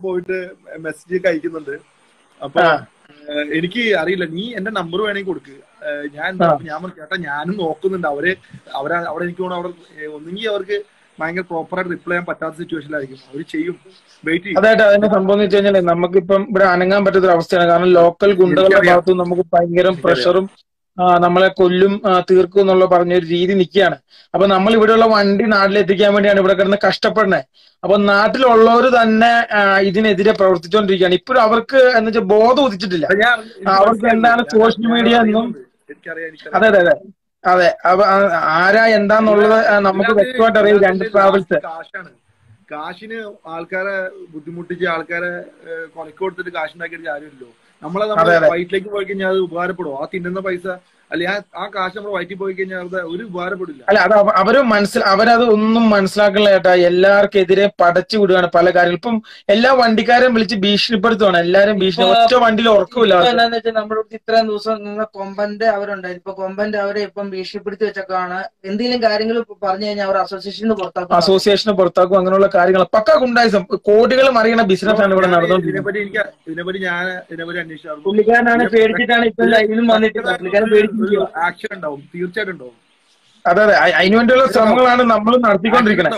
പോയിട്ട് മെസ്സേജ് ഒക്കെ അയക്കുന്നുണ്ട് അപ്പൊ ആ. ഏഹ്, എനിക്ക് അറിയില്ല നീ എന്റെ നമ്പർ വേണമെങ്കിൽ കൊടുക്ക് ഏഹ്, ഞാൻ എന്താ ആ. ഞാൻ പറഞ്ഞു, ചേട്ടാ ഞാനും നോക്കുന്നുണ്ട് അവര് അവരെ അവിടെ എനിക്ക് തോന്നുന്നു അവിടെ ഒന്നെങ്കിൽ അവർക്ക് ഭയങ്കര പ്രോപ്പറായിട്ട് റിപ്ലൈ ചെയ്യാൻ പറ്റാത്ത സിറ്റുവേഷനിലായിരിക്കും അവര് ചെയ്യും വെയിറ്റ് ചെയ്യും അതായിട്ട് അതിന്റെ സംഭവം എന്ന് വെച്ച് കഴിഞ്ഞാൽ നമുക്കിപ്പം ഇവിടെ അനങ്ങാൻ പറ്റാത്ത ഒരു അവസ്ഥയാണ് കാരണം ലോക്കൽ ഗുണ്ടകളുടെ എനിക്കറിയാം. ഭാഗത്ത് നമുക്ക് ഭയങ്കര എനിക്കറിയാം. പ്രഷറും ആ, നമ്മളെ കൊല്ലും ആ, തീർക്കും എന്നുള്ള പറഞ്ഞ ഒരു രീതി നിൽക്കുകയാണ് അപ്പൊ നമ്മൾ ഇവിടെയുള്ള വണ്ടി നാട്ടിലെത്തിക്കാൻ വേണ്ടിയാണ് ഇവിടെ കിടന്ന് കഷ്ടപ്പെടുന്നത് അപ്പൊ നാട്ടിലുള്ളവർ തന്നെ ആ, ഇതിനെതിരെ പ്രവർത്തിച്ചുകൊണ്ടിരിക്കുകയാണ് ഇപ്പോഴും അവർക്ക് എന്ന് വെച്ചാൽ ബോധം ഉദിച്ചിട്ടില്ല അപ്പൊ ഞാൻ എനിക്ക് അവർക്ക് മനസ്സിലായി. എന്താണ് ഞാൻ- social ഞാൻ media എന്നും അറിയുന്നുണ്ട്. എനിക്കറിയാം എനിക്കറിയാം അതെ അതെ അതെ അതെ അപ്പൊ ആ, ആരാ എന്താന്നുള്ളത് ആ, നമുക്ക് ഇതിനകത്ത് വ്യക്തമായിട്ട് അറിയാം രണ്ട് ഇതിനകത്ത് ട്രാവൽസ് കാശാണ് കാശിന് ആൾക്കാരെ ബുദ്ധിമുട്ടിച്ച് ആൾക്കാരെ ഏഹ്, കൊലക്ക് കൊടുത്തിട്ട് കാശുണ്ടാക്കിയിട്ട് കാര്യമില്ലല്ലോ നമ്മളെ അതെ, നമ്മുടെ അതെ. വയറ്റിലേക്ക് പോയി കഴിഞ്ഞാൽ അത് ഉപകാരപ്പെടുമോ ആ തിന്നുന്ന പൈസ അല്ലെ ആ ആ കാശ് നമ്മുടെ വയറ്റിൽ പോയി കഴിഞ്ഞാൽ അത് ഒരു ഉപകാരപ്പെടില്ല അല്ല അത് അവ- അവര് മനസ്സിൽ അവരത് ഒന്നും മനസ്സിലാക്കണില്ല ചേട്ടാ എല്ലാവർക്കും എതിരെ പടച്ചു വിടുകയാണ് പല കാര്യങ്ങളും ഇപ്പം എല്ലാ വണ്ടിക്കാരെയും വിളിച്ച് ഭീഷണിപ്പെടുത്തുവാണ് എല്ലാരും ഭീഷണി ഇപ്പൊ- ഒറ്റ വണ്ടിയിൽ ഉറക്കമില്ല ഇപ്പൊ അവർക്ക്. എന്താന്ന് വെച്ചാൽ നമ്മുടെ അടുത്ത് ഇത്രയും ദിവസം നിന്ന കൊമ്പന്റെ അവരുണ്ടായിരുന്നു ഇപ്പൊ കൊമ്പന്റെ അവരെ ഇപ്പം ഭീഷണിപ്പെടുത്തി വെച്ചൊക്കെയാണ് എന്തെങ്കിലും കാര്യങ്ങൾ പറഞ്ഞു കഴിഞ്ഞാൽ അവർ അസോസിയേഷന് പുറത്താക്കും അസോസിയേഷന് പുറത്താക്കും അങ്ങനെയുള്ള കാര്യങ്ങൾ പക്ക ഗുണ്ടായിസം കോടികൾ മറിയണ ബിസിനസ് ആണ് ഇവിടെ ഞാൻ നടന്നുകൊണ്ടിരിക്കുന്നത് ഇതിനെപ്പറ്റി എനിക്ക് ഇതിനെപ്പറ്റി ഞാൻ ഇതിനെപ്പറ്റി അന്വേഷിച്ചായിരുന്നു പുള്ളിക്കാരനാണ് പേടിച്ചിട്ടാണ് ഇപ്പൊ ലൈവിലും വന്നിട്ടില്ല പുള്ളിക്കാരൻ പേടിച്ചിരിക്കുക ആക്ഷൻ ഉണ്ടാവും തീർച്ചയായിട്ടും ഉണ്ടാവും അതെ അതെ അ- അതിനു വേണ്ടിയുള്ള ശ്രമങ്ങളാണ് നമ്മൾ നടത്തിക്കൊണ്ടിരിക്കുന്നത്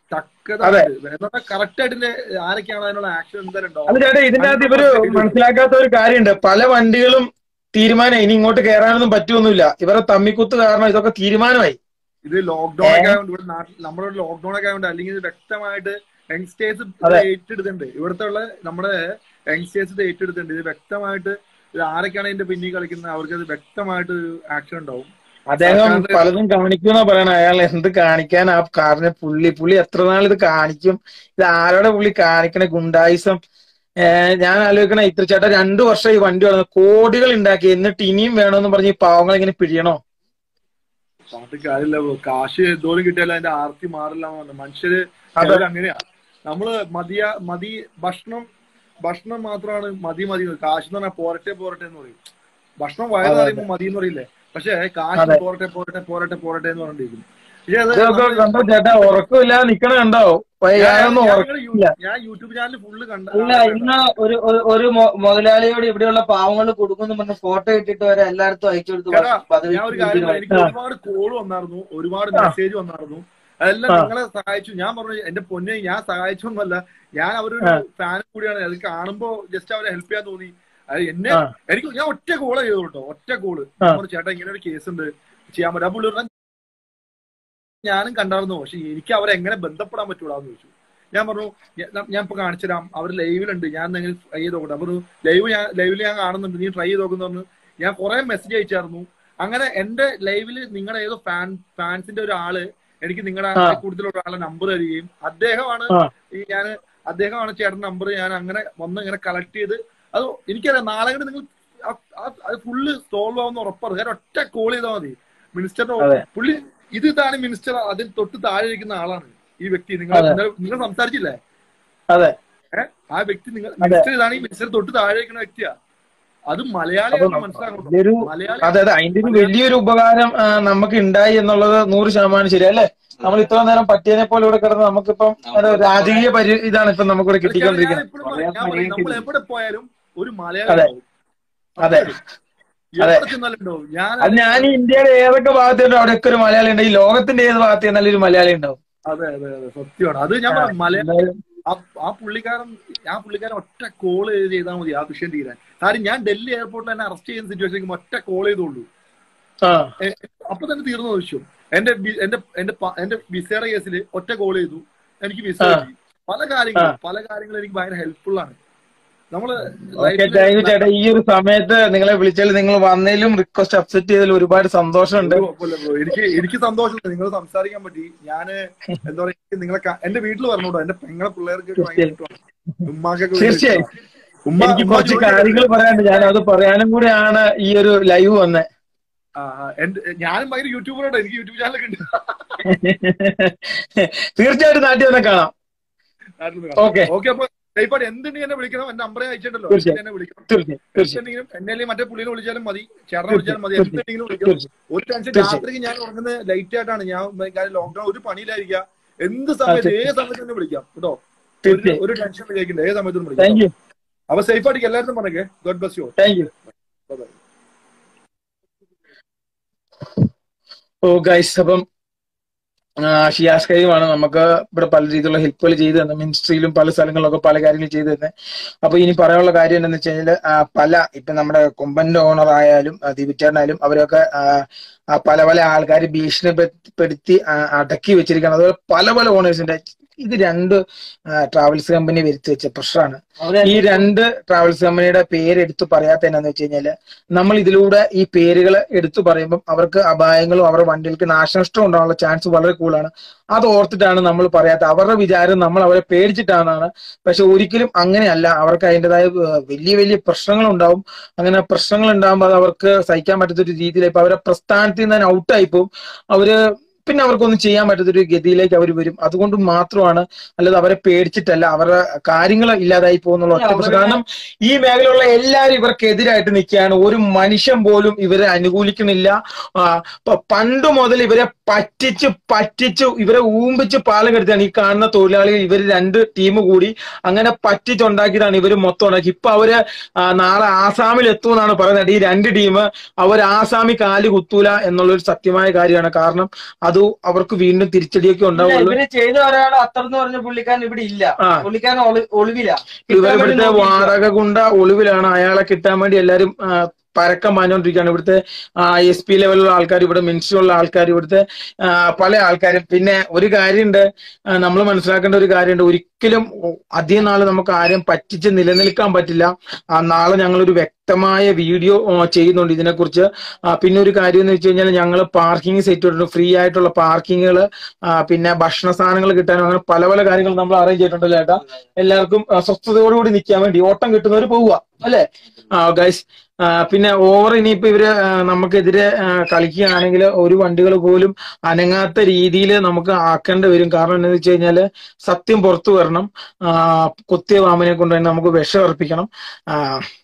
അതെ. കറക്റ്റ് ആയിട്ട് ഇതിന്റെ ആരൊക്കെയാണ് അതിനുള്ള ആക്ഷൻ എന്തായാലും അത് ഉണ്ടാവും ചേട്ടാ ഇതിന്റെ അകത്ത് ഇവര് മനസ്സിലാക്കാത്ത ഒരു കാര്യമുണ്ട് പല വണ്ടികളും തീരുമാനം ഇനി ഇങ്ങോട്ട് കയറാനൊന്നും പറ്റുമൊന്നുമില്ല ഇവരെ തമ്മിക്കുത്ത് കാരണം ഇതൊക്കെ തീരുമാനമായി ഇത് ലോക്ക്ഡൌൺ ഒക്കെ ആയതുകൊണ്ട് ഇവിടെ നാട്ടിൽ നമ്മുടെ ലോക്ക്ഡൌൺ ഒക്കെ ആയതുകൊണ്ട് അല്ലെങ്കിൽ ഇത് വ്യക്തമായിട്ട് യങ്സ്റ്റേഴ്സ് അതെ. ഏറ്റെടുത്തിട്ടുണ്ട് ഇവിടുത്തെ ഉള്ള നമ്മുടെ യങ്സ്റ്റേഴ്സ് ഇത് ഏറ്റെടുത്തിട്ടുണ്ട് ഇത് വ്യക്തമായിട്ട് ഇത് ആരൊക്കെയാണ് ഇതിന്റെ പിന്നിൽ കളിക്കുന്നത് അവർക്ക് അത് വ്യക്തമായിട്ട് ആക്ഷൻ ഉണ്ടാവും അദ്ദേഹം സർക്കാരിന്റെ- പലതും കാണിക്കുന്ന പറയണ അയാൾ എന്ത് കാണിക്കാൻ ആ കാറിനെ പുള്ളി പുള്ളി എത്ര നാൾ ഇത് കാണിക്കും ഇത് ആരോടെ പുള്ളി കാണിക്കണ ഗുണ്ടായിസം ഏഹ് ഞാൻ ആലോചിക്കണ ഇത്ര ചേട്ടാ രണ്ടു വർഷം ഈ വണ്ടി വളർന്നു കോടികൾ ഉണ്ടാക്കി എന്നിട്ട് ഇനിയും വേണമെന്ന് പറഞ്ഞ് ഈ പാവങ്ങൾ ഇങ്ങനെ പിഴിയണോ പാട്ട് കാര്യമില്ല bro. കാശ് എന്തോരം കിട്ടിയാലും അതിന്റെ ആർത്തി മാറില്ല എന്ന് പറഞ്ഞു മനുഷ്യര് അതെ. ചിലര് അങ്ങനെയാ നമ്മള് മതിയ മതി ഭക്ഷണം ഭക്ഷണം മാത്രമാണ് മതി മതി എന്ന്. കാശ് എന്ന് പറഞ്ഞാൽ പോരട്ടെ പോരട്ടെ എന്ന് പറയും ഭക്ഷണം വയറ് അതെ, അതെ. അറിയുമ്പോൾ മതി എന്ന് പറയില്ലേ പക്ഷെ കാശ് അതെ. പോരട്ടെ പോരട്ടെ പോരട്ടെ പോരട്ടെ എന്ന് പറഞ്ഞിരിക്കും പക്ഷെ അത് ഇതൊക്കെ നമ്മള് കണ്ടോ ചേട്ടാ ഉറക്കമില്ലാതെ നിക്കണ കണ്ടോ ഞാൻ- ഞാനൊന്നും ഞാൻ ഉറക്കില്ല നിങ്ങളുടെ യൂ- ഞാൻ യൂട്യൂബ് ചാനൽ ഫുള്ള് കണ്ട അല്ല ഇന്ന് ഒരു ഒരു- ഒരു മൊ- മുതലാളിയോട് ഇവിടെയുള്ള പാവങ്ങൾ കൊടുക്കുന്നു പറഞ്ഞ ഫോട്ടോ ഇട്ടിട്ട് വരെ എല്ലായിടത്തും അയച്ചു കൊടുത്തു ചേട്ടാ, പദവി ഞാൻ ഒരു കാര്യം പറയാം. എനിക്ക് ഒരുപാട് കോൾ വന്നായിരുന്നു ഒരുപാട് ആ. മെസ്സേജ് വന്നായിരുന്നു അതെല്ലാം ആ. നിങ്ങളെ സഹായിച്ചു ഞാൻ പറഞ്ഞു എന്റെ പൊന്നെ ഞാൻ സഹായിച്ചൊന്നുമല്ല ഞാൻ അവരൊരു ആ. ഫാൻ കൂടിയാണ് അത് കാണുമ്പോ ജസ്റ്റ് അവരെ ഹെൽപ്പ് ചെയ്യാൻ തോന്നി അത് എന്നെ ആ. എനിക്ക് ഞാൻ ഒറ്റ കോള് ചെയ്തു കേട്ടോ ഒറ്റ കോള് ആ. ഞാൻ പറഞ്ഞു ചേട്ടാ ഇങ്ങനെ ഒരു കേസ് ഉണ്ട് ചെയ്യാൻ പറ്റും ആ പുള്ളി പറഞ്ഞു, ഞാനും കണ്ടായിരുന്നു പക്ഷെ എനിക്ക് അവരെ എങ്ങനെ ബന്ധപ്പെടാൻ പറ്റൂടാന്ന് ചോദിച്ചു ഞാൻ പറഞ്ഞു ഞാൻ- ഞാൻ ഇപ്പൊ കാണിച്ചു തരാം അവർ ലൈവിലുണ്ട് ഞാൻ എങ്ങനെ ട്രൈ ചെയ്ത് നോക്കട്ടെ അപ്പൊ ലൈവ് ഞാൻ ലൈവിൽ ഞാൻ കാണുന്നുണ്ട് നീ ട്രൈ ചെയ്ത് നോക്കുന്നു പറഞ്ഞു ഞാൻ കുറെ മെസ്സേജ് അയച്ചായിരുന്നു അങ്ങനെ എന്റെ ലൈവില് നിങ്ങളുടെ ഏതോ ഫാൻ ഫാൻസിന്റെ ഒരാള് എനിക്ക് നിങ്ങളുടെ ആ. കൂടുതലുള്ള ഒരാളെ നമ്പർ തരികയും അദ്ദേഹമാണ് ആ. ഈ ഞാൻ അദ്ദേഹമാണ് ചേട്ടൻ നമ്പർ ഞാൻ അങ്ങനെ വന്ന് ഇങ്ങനെ കളക്ട് ചെയ്ത് അത് എനിക്കറിയാം നാളെ കൂടി നിങ്ങൾ ആ- ആ- അത് ഫുള്ള് സോൾവ് ആവുന്ന ഉറപ്പാണ് കാരണം ഒറ്റ കോൾ ചെയ്താൽ മതി മിനിസ്റ്ററിന്റെ അതെ. പുള്ളി ഇത് ഇതാണ് മിനിസ്റ്റർ അതിൽ തൊട്ട് താഴെ ഇരിക്കുന്ന ആളാണ് ഈ വ്യക്തി നിങ്ങൾ അതെ. ഇന്നലെ- നിങ്ങൾ സംസാരിച്ചില്ലേ അതെ ഏഹ് ആ വ്യക്തി നിങ്ങൾ മിനിസ്റ്റർ ഇതാണ് ഈ മിനിസ്റ്റർ തൊട്ട് താഴെ ഇരിക്കുന്ന വ്യക്തിയാ അത് അപ്പൊ മലയാളിയാണ് മനസ്സിലാക്കണം ഇതൊരു മലയാളി അതെ അതെ അതിന്റെ ഒരു വലിയൊരു ഉപകാരം ആ, നമുക്ക് ഉണ്ടായി എന്നുള്ളത് നൂറ് ശതമാനം ശരി അല്ലേ നമ്മൾ ഇത്ര നേരം പറ്റിയതിനെ പോലെ ഇവിടെ കിടന്ന് നമുക്കിപ്പം ഒരു രാജകീയ പരി ഇതാണ് ഇപ്പം നമുക്കിവിടെ ഞാൻ കിട്ടിക്കൊണ്ടിരിക്കുന്നത് എപ്പോഴും പറയും, ഞാൻ പറയും, നമ്മൾ എവിടെ പോയാലും ഒരു മലയാളി അതെ. ഉണ്ടാവും. അതെ. അതെ. എവിടെ ചെന്നാലും ഉണ്ടാവും ഞാൻ അത് ഞാൻ ഈ ഇന്ത്യയുടെ ഏതൊക്കെ ഭാഗത്തുണ്ടോ അവിടെയൊക്കെ ഒരു മലയാളി ഉണ്ട് ഈ ലോകത്തിന്റെ ഏത് ഭാഗത്ത് ചെന്നാലും ഒരു മലയാളി ഉണ്ടാവും അതെ അതെ അതെ സത്യമാണ് അത് ഞാൻ പറയാം മലയാളി എന്തായാലും ആ- ആ പുള്ളിക്കാരൻ ആ പുള്ളിക്കാരൻ ഒറ്റ കോൾ ചെയ്താൽ മതി ആ വിഷയം തീരാൻ കാര്യം ഞാൻ ഡൽഹി എയർപോർട്ടിൽ തന്നെ അറസ്റ്റ് ചെയ്യുന്ന സിറ്റുവേഷൻ ഒറ്റ കോൾ ചെയ്തോളൂ ആ എ- അപ്പൊ തന്നെ തീർന്നു വിഷയം എന്റെ ബി- എന്റെ എന്റെ പ- എന്റെ വിസയുടെ കേസിൽ ഒറ്റ കോൾ ചെയ്തു എനിക്ക് വിസ ആ. കിട്ടി പല കാര്യങ്ങളും പല കാര്യങ്ങളും എനിക്ക് ഭയങ്കര ഹെൽപ്ഫുൾ ആണ് നമ്മള് ഓക്കെ താങ്ക് യു ചേട്ടാ ഈ ഒരു സമയത്ത് നിങ്ങളെ വിളിച്ചാൽ നിങ്ങൾ വന്നതിലും റിക്വസ്റ്റ് അക്സെപ്റ്റ് ചെയ്തതിൽ ഒരുപാട് സന്തോഷമുണ്ട് ഒരു കുഴപ്പമില്ല bro. എനിക്ക് എനിക്ക് സന്തോഷമുണ്ട് നിങ്ങൾ സംസാരിക്കാൻ പറ്റി ഞാന് എന്താ പറയാ എനിക്ക് നിങ്ങളെ ക- എന്റെ വീട്ടിൽ പറഞ്ഞോട്ടോ എന്റെ പെങ്ങളെ പിള്ളേർക്ക് ഭയങ്കര ഇഷ്ടമാണ് ഉമ്മാക്കൊക്കെ ഭയങ്കര തീർച്ചയായും ഇഷ്ടമാണ്. ഉമ്മ എനിക്ക് ഉമ്മ കുറച്ച് ജോലി കാര്യങ്ങൾ പറയാനുണ്ട് ഞാൻ അത് പറയാനും കൂടിയാണ് ഈ ഒരു ലൈവ് വന്നത് ആ, ആ, എന്റെ ഞാനും ഭയങ്കര യൂട്യൂബറാട്ടോ എനിക്ക് യൂട്യൂബ് ചാനലൊക്കെ ഉണ്ട് തീർച്ചയായിട്ടും നാട്ടിൽ വന്ന് കാണാം ഓക്കെ ഓക്കെ അപ്പൊ ദയവായിട്ട് എന്തുണ്ടെങ്കിൽ എന്നെ വിളിക്കണം എന്റെ നമ്പറെ അയച്ചിട്ടല്ലോ തീർച്ചയായും. എന്നെ വിളിക്കണം തീർച്ചയായും തീർച്ചയായും എന്തെങ്കിലും എന്നെ അല്ലെങ്കിൽ മറ്റേ പുള്ളിനെ വിളിച്ചാലും മതി ചേട്ടനെ തീർച്ചയായും. വിളിച്ചാലും മതി തീർച്ചയായും. എന്തെങ്കിലും വിളിക്കണം തീർച്ചയായും ഒരു ടെൻഷൻ തീർച്ചയായും. രാത്രിക്ക് ഞാൻ ഉറങ്ങുന്നത് ലൈറ്റ് ആയിട്ടാണ് ഞാൻ ലോക്ക്ഡൌൺ ഒരു പണിയിലായിരിക്കാം എന്ത് സമയത്ത് ശരി. ഏത് സമയത്ത് തന്നെ വിളിക്കാം കേട്ടോ തീർച്ചയായും ഒരു ടെൻഷൻ കേൾക്കില്ല ഏത് സമയത്തും താങ്ക് വിളിക്കാം യു അപ്പൊ സേഫ് ആയിട്ട് എല്ലാവരും പറഞ്ഞേ god bless you thank you ഓ ഗൈസ് അപ്പം ആ, ഷിയാസ് കരീമാണ് നമുക്ക് ഇവിടെ പല രീതിയിലുള്ള ഹെൽപ്പുകൾ ചെയ്തു തന്നെ മിനിസ്ട്രിയിലും പല സ്ഥലങ്ങളിലൊക്കെ പല കാര്യങ്ങൾ ചെയ്തു തന്നെ അപ്പൊ ഇനി പറയാനുള്ള കാര്യം എന്താണെന്ന് വെച്ച് കഴിഞ്ഞാൽ പല ഇപ്പൊ നമ്മുടെ കൊമ്പന്റെ ഓണർ ആയാലും ദീപിച്ചേട്ടനായാലും അവരൊക്കെ ആ, ആ, പല പല ആൾക്കാർ ഭീഷണിപ്പെടുത്തി ആ, അടക്കി വെച്ചിരിക്കുകയാണ് അതുപോലെ പല പല ഓണേഴ്സിന്റെ ഇത് രണ്ട് ട്രാവൽസ് കമ്പനി വരുത്തി വെച്ച പ്രശ്നമാണ് അവരെ ഈ രണ്ട് ട്രാവൽസ് കമ്പനിയുടെ പേര് എടുത്തു പറയാത്ത എന്നാന്ന് വെച്ച് കഴിഞ്ഞാല് നമ്മൾ ഇതിലൂടെ ഈ പേരുകൾ എടുത്തു പറയുമ്പോൾ അവർക്ക് അപായങ്ങളും അവരുടെ വണ്ടികൾക്ക് നാശനഷ്ടം ഉണ്ടാകാനുള്ള ചാൻസ് വളരെ കൂടുതലാണ് അത് ഓർത്തിട്ടാണ് നമ്മൾ പറയാത്ത അവരുടെ വിചാരം നമ്മൾ അവരെ പേടിച്ചിട്ടാണെന്നാണ് പക്ഷെ ഒരിക്കലും അങ്ങനെയല്ല അവർക്ക് അതിൻ്റെതായ വലിയ വലിയ പ്രശ്നങ്ങൾ ഉണ്ടാവും അങ്ങനെ പ്രശ്നങ്ങൾ ഉണ്ടാകുമ്പോൾ അത് അവർക്ക് സഹിക്കാൻ പറ്റാത്തൊരു രീതിയിലേക്ക് അവരെ പ്രസ്ഥാനത്തിൽ നിന്ന് തന്നെ ഔട്ടായി പോകും അവര് പിന്നെ അവർക്കൊന്നും ചെയ്യാൻ പറ്റാത്തൊരു ഗതിയിലേക്ക് അവർ വരും അതുകൊണ്ട് മാത്രമാണ് അല്ലാതെ അവരെ പേടിച്ചിട്ടല്ല അവരുടെ കാര്യങ്ങൾ ഇല്ലാതായി പോകുന്നുള്ള ഒറ്റ പ്രശ്നം കാരണം ഈ മേഖലയിലുള്ള എല്ലാവരും ഇവർക്കെതിരായിട്ട് നിൽക്കുകയാണ് ഒരു മനുഷ്യൻ പോലും ഇവരെ അനുകൂലിക്കണില്ല ആ, പ- പണ്ട് മുതൽ ഇവരെ പറ്റിച്ച് പറ്റിച്ച് ഇവരെ ഊമ്പിച്ച് പാലം കെടുത്താണ് ഈ കാണുന്ന തൊഴിലാളികൾ ഇവർ രണ്ട് ടീം കൂടി അങ്ങനെ പറ്റിച്ചുണ്ടാക്കിയതാണ് ഇവർ മൊത്തം ഉണ്ടാക്കി ഇപ്പൊ അവര് ആ, നാളെ ആസാമിൽ എത്തുമെന്നാണ് പറയുന്നത് ഈ രണ്ട് ടീം അവർ ആസാമി കാല് കുത്തൂല എന്നുള്ളൊരു സത്യമായ കാര്യമാണ് കാരണം അത് അവർക്ക് വീണ്ടും തിരിച്ചടിയൊക്കെ ഇല്ല, ഉണ്ടാവുള്ളൂ ഇവര് ചെയ്ത ഒരാൾ അത്ര എന്ന് പറഞ്ഞ പുള്ളിക്കാരൻ ഇവിടെ ഇല്ല ആ. പുള്ളിക്കാരൻ ഒളി- ഒളിവില ഇവർ ഇവിടുത്തെ വാടക ഗുണ്ട ഒളിവിലാണ് അയാളെ കിട്ടാൻ വേണ്ടി എല്ലാരും ആ, പരക്കം പാഞ്ഞുകൊണ്ടിരിക്കുകയാണ് ഇവിടുത്തെ എസ് പി ലെവലിലുള്ള ആൾക്കാർ ഇവിടെ മിനിസ്റ്ററിലുള്ള ആൾക്കാർ ഇവിടുത്തെ ആ, പല ആൾക്കാരും പിന്നെ ഒരു കാര്യമുണ്ട് നമ്മൾ മനസ്സിലാക്കേണ്ട ഒരു കാര്യമുണ്ട് ഒരിക്കലും അധികം നാൾ നമുക്ക് ആരും പറ്റിച്ച് നിലനിൽക്കാൻ പറ്റില്ല ആ, നാളെ ഞങ്ങളൊരു വ്യക്തമായ വീഡിയോ ചെയ്യുന്നുണ്ട് ഇതിനെക്കുറിച്ച് ആ, പിന്നെ ഒരു കാര്യം എന്ന് വെച്ച് കഴിഞ്ഞാൽ ഞങ്ങൾ പാർക്കിംഗ് സെറ്റ് ഇട്ടിട്ടുണ്ട് ഫ്രീ ആയിട്ടുള്ള പാർക്കിങ്ങുകൾ പിന്നെ ഭക്ഷണ സാധനങ്ങൾ കിട്ടാനും അങ്ങനെ പല പല കാര്യങ്ങൾ നമ്മൾ അറേഞ്ച് ചെയ്തിട്ടുണ്ടല്ലോ ചേട്ടാ എല്ലാവർക്കും ആ, സ്വസ്ഥതയോടുകൂടി നിൽക്കാൻ വേണ്ടി ഓട്ടം കിട്ടുന്നവർ പോവുക അല്ലെ ആ ഗൈസ് പിന്നെ ഓവർ ഇനിയിപ്പോ ഇവര് ആ, നമുക്കെതിരെ ആ, കളിക്കുകയാണെങ്കിൽ ഒരു വണ്ടികൾ പോലും അനങ്ങാത്ത രീതിയിൽ നമുക്ക് ആക്കേണ്ടി വരും കാരണം എന്താണെന്ന് വെച്ച് കഴിഞ്ഞാല് സത്യം പുറത്തു വരണം ആ, കൊത്തിയ പാമ്പിനെ കൊണ്ട് തന്നെ നമുക്ക് വിഷം അർപ്പിക്കണം ആ,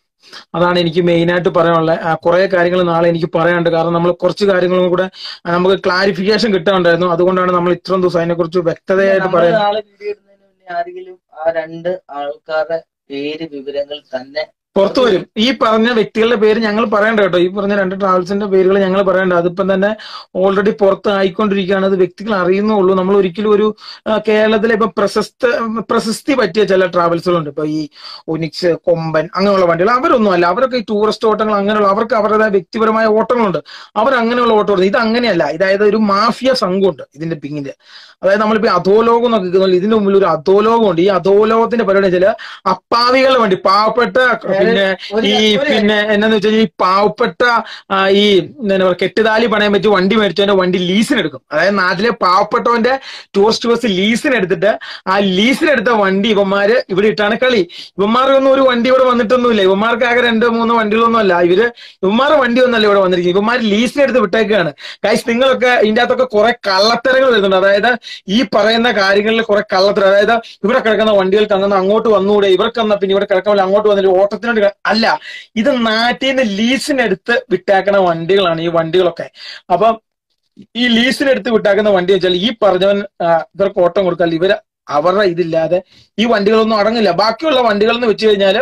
അതാണ് എനിക്ക് മെയിൻ ആയിട്ട് പറയാനുള്ളത് കുറെ കാര്യങ്ങൾ നാളെ എനിക്ക് പറയാനുണ്ട് കാരണം നമ്മൾ കുറച്ച് കാര്യങ്ങളും കൂടെ ആ, നമുക്ക് ക്ലാരിഫിക്കേഷൻ കിട്ടാനുണ്ടായിരുന്നു അതുകൊണ്ടാണ് നമ്മൾ ഇത്രയും ദിവസം അതിനെക്കുറിച്ച് വ്യക്തതയായിട്ട് നമ്മള് പറയാൻ നാളെ വീഡിയോ ഇടുന്നതിന് മുന്നേ ആരെങ്കിലും ആ രണ്ട് ആൾക്കാരുടെ പേര് വിവരങ്ങൾ തന്നെ പുറത്തു വരും ഈ പറഞ്ഞ വ്യക്തികളുടെ പേര് ഞങ്ങൾ പറയണ്ട കേട്ടോ ഈ പറഞ്ഞ രണ്ട് ട്രാവൽസിന്റെ പേരുകൾ ഞങ്ങൾ പറയണ്ട അതിപ്പം തന്നെ ഓൾറെഡി പുറത്ത് ആയിക്കൊണ്ടിരിക്കുകയാണ് അത് വ്യക്തികൾ അറിയുന്നുള്ളൂ നമ്മൾ ഒരിക്കലും ഒരു ആ, കേരളത്തിലെ ഇപ്പൊ പ്രശസ്ത പ്രശസ്തി പറ്റിയ ചില ട്രാവൽസുകളുണ്ട് ഇപ്പൊ ഈ ഒനിക്സ് കൊമ്പൻ അങ്ങനെയുള്ള വണ്ടികൾ അവരൊന്നും അല്ല അവരൊക്കെ ഈ ടൂറിസ്റ്റ് ഓട്ടങ്ങൾ അങ്ങനെയുള്ള അവർക്ക് അവരുടേതായ വ്യക്തിപരമായ ഓട്ടങ്ങളുണ്ട് അവർ അങ്ങനെയുള്ള ഓട്ടം ഇത് അങ്ങനെയല്ല ഇതായത് ഒരു മാഫിയ സംഘമുണ്ട് ഇതിന്റെ പിന്നില് അതായത് നമ്മളിപ്പോ അധോലോകം എന്നൊക്കെ കേൾക്കുന്നില്ല ഇതിന്റെ മുമ്പിൽ ഒരു അധോലോകമുണ്ട് ഈ അധോലോകത്തിന്റെ പരിപാടി വെച്ചാല് അപ്പാവികളുടെ വണ്ടി പാവപ്പെട്ട പിന്നെ ഒരു- ഈ ഒരു- പിന്നെ എന്നാന്ന് വെച്ചാൽ ഈ പാവപ്പെട്ട ആ, ഈ എന്താ പറയുക കെട്ടുതാലി പണയം വെച്ച് വണ്ടി മേടിച്ചവന്റെ വണ്ടി ലീസിന് എടുക്കും അതായത് നാട്ടിലെ പാവപ്പെട്ടവന്റെ ടൂറിസ്റ്റ് ബസ് ലീസിന് എടുത്തിട്ട് ആ ലീസിന് എടുത്ത വണ്ടി ഇവന്മാര് ഇവിടെ ഇട്ടാണ് കളി ഇവന്മാർക്കൊന്നും ഒരു വണ്ടി ഇവിടെ വന്നിട്ടൊന്നുമില്ല ഇവന്മാർക്ക് ആകെ രണ്ടോ മൂന്നോ വണ്ടികളൊന്നും അല്ല ഇവര് ഇവന്മാരുടെ വണ്ടി ഒന്നല്ല ഇവിടെ വന്നിരിക്കുന്നത് ഇവന്മാർ ലീസിന് എടുത്ത് വിട്ടേക്കാണ് ഗൈസ് നിങ്ങളൊക്കെ ഇതിന്റെ അകത്തൊക്കെ കുറെ കള്ളത്തരങ്ങൾ വരുന്നുണ്ട് അതായത് ഈ പറയുന്ന കാര്യങ്ങളിൽ കുറെ കള്ളത്തരം അതായത് ഇവിടെ കിടക്കുന്ന വണ്ടികൾക്ക് അങ്ങനെ അങ്ങോട്ട് വന്നുകൂടെ ഇവർക്ക് എന്നാ പിന്നെ ഇവിടെ കിടക്കാൻ അങ്ങോട്ട് വന്നിട്ട് ഓട്ടത്തിനോട് ക- അല്ല ഇത് നാട്ടിൽ നിന്ന് ലീസിനെടുത്ത് വിട്ടാക്കണ വണ്ടികളാണ് ഈ വണ്ടികളൊക്കെ അപ്പം ഈ ലീസിനെടുത്ത് വിട്ടാക്കുന്ന വണ്ടി വെച്ചാൽ ഈ പറഞ്ഞവൻ ആ, ഇവർക്ക് ഓട്ടം കൊടുത്താൽ ഇവര് അവരുടെ ഇതില്ലാതെ ഈ വണ്ടികളൊന്നും അടങ്ങില്ല ബാക്കിയുള്ള വണ്ടികൾ എന്ന് വെച്ച് കഴിഞ്ഞാല്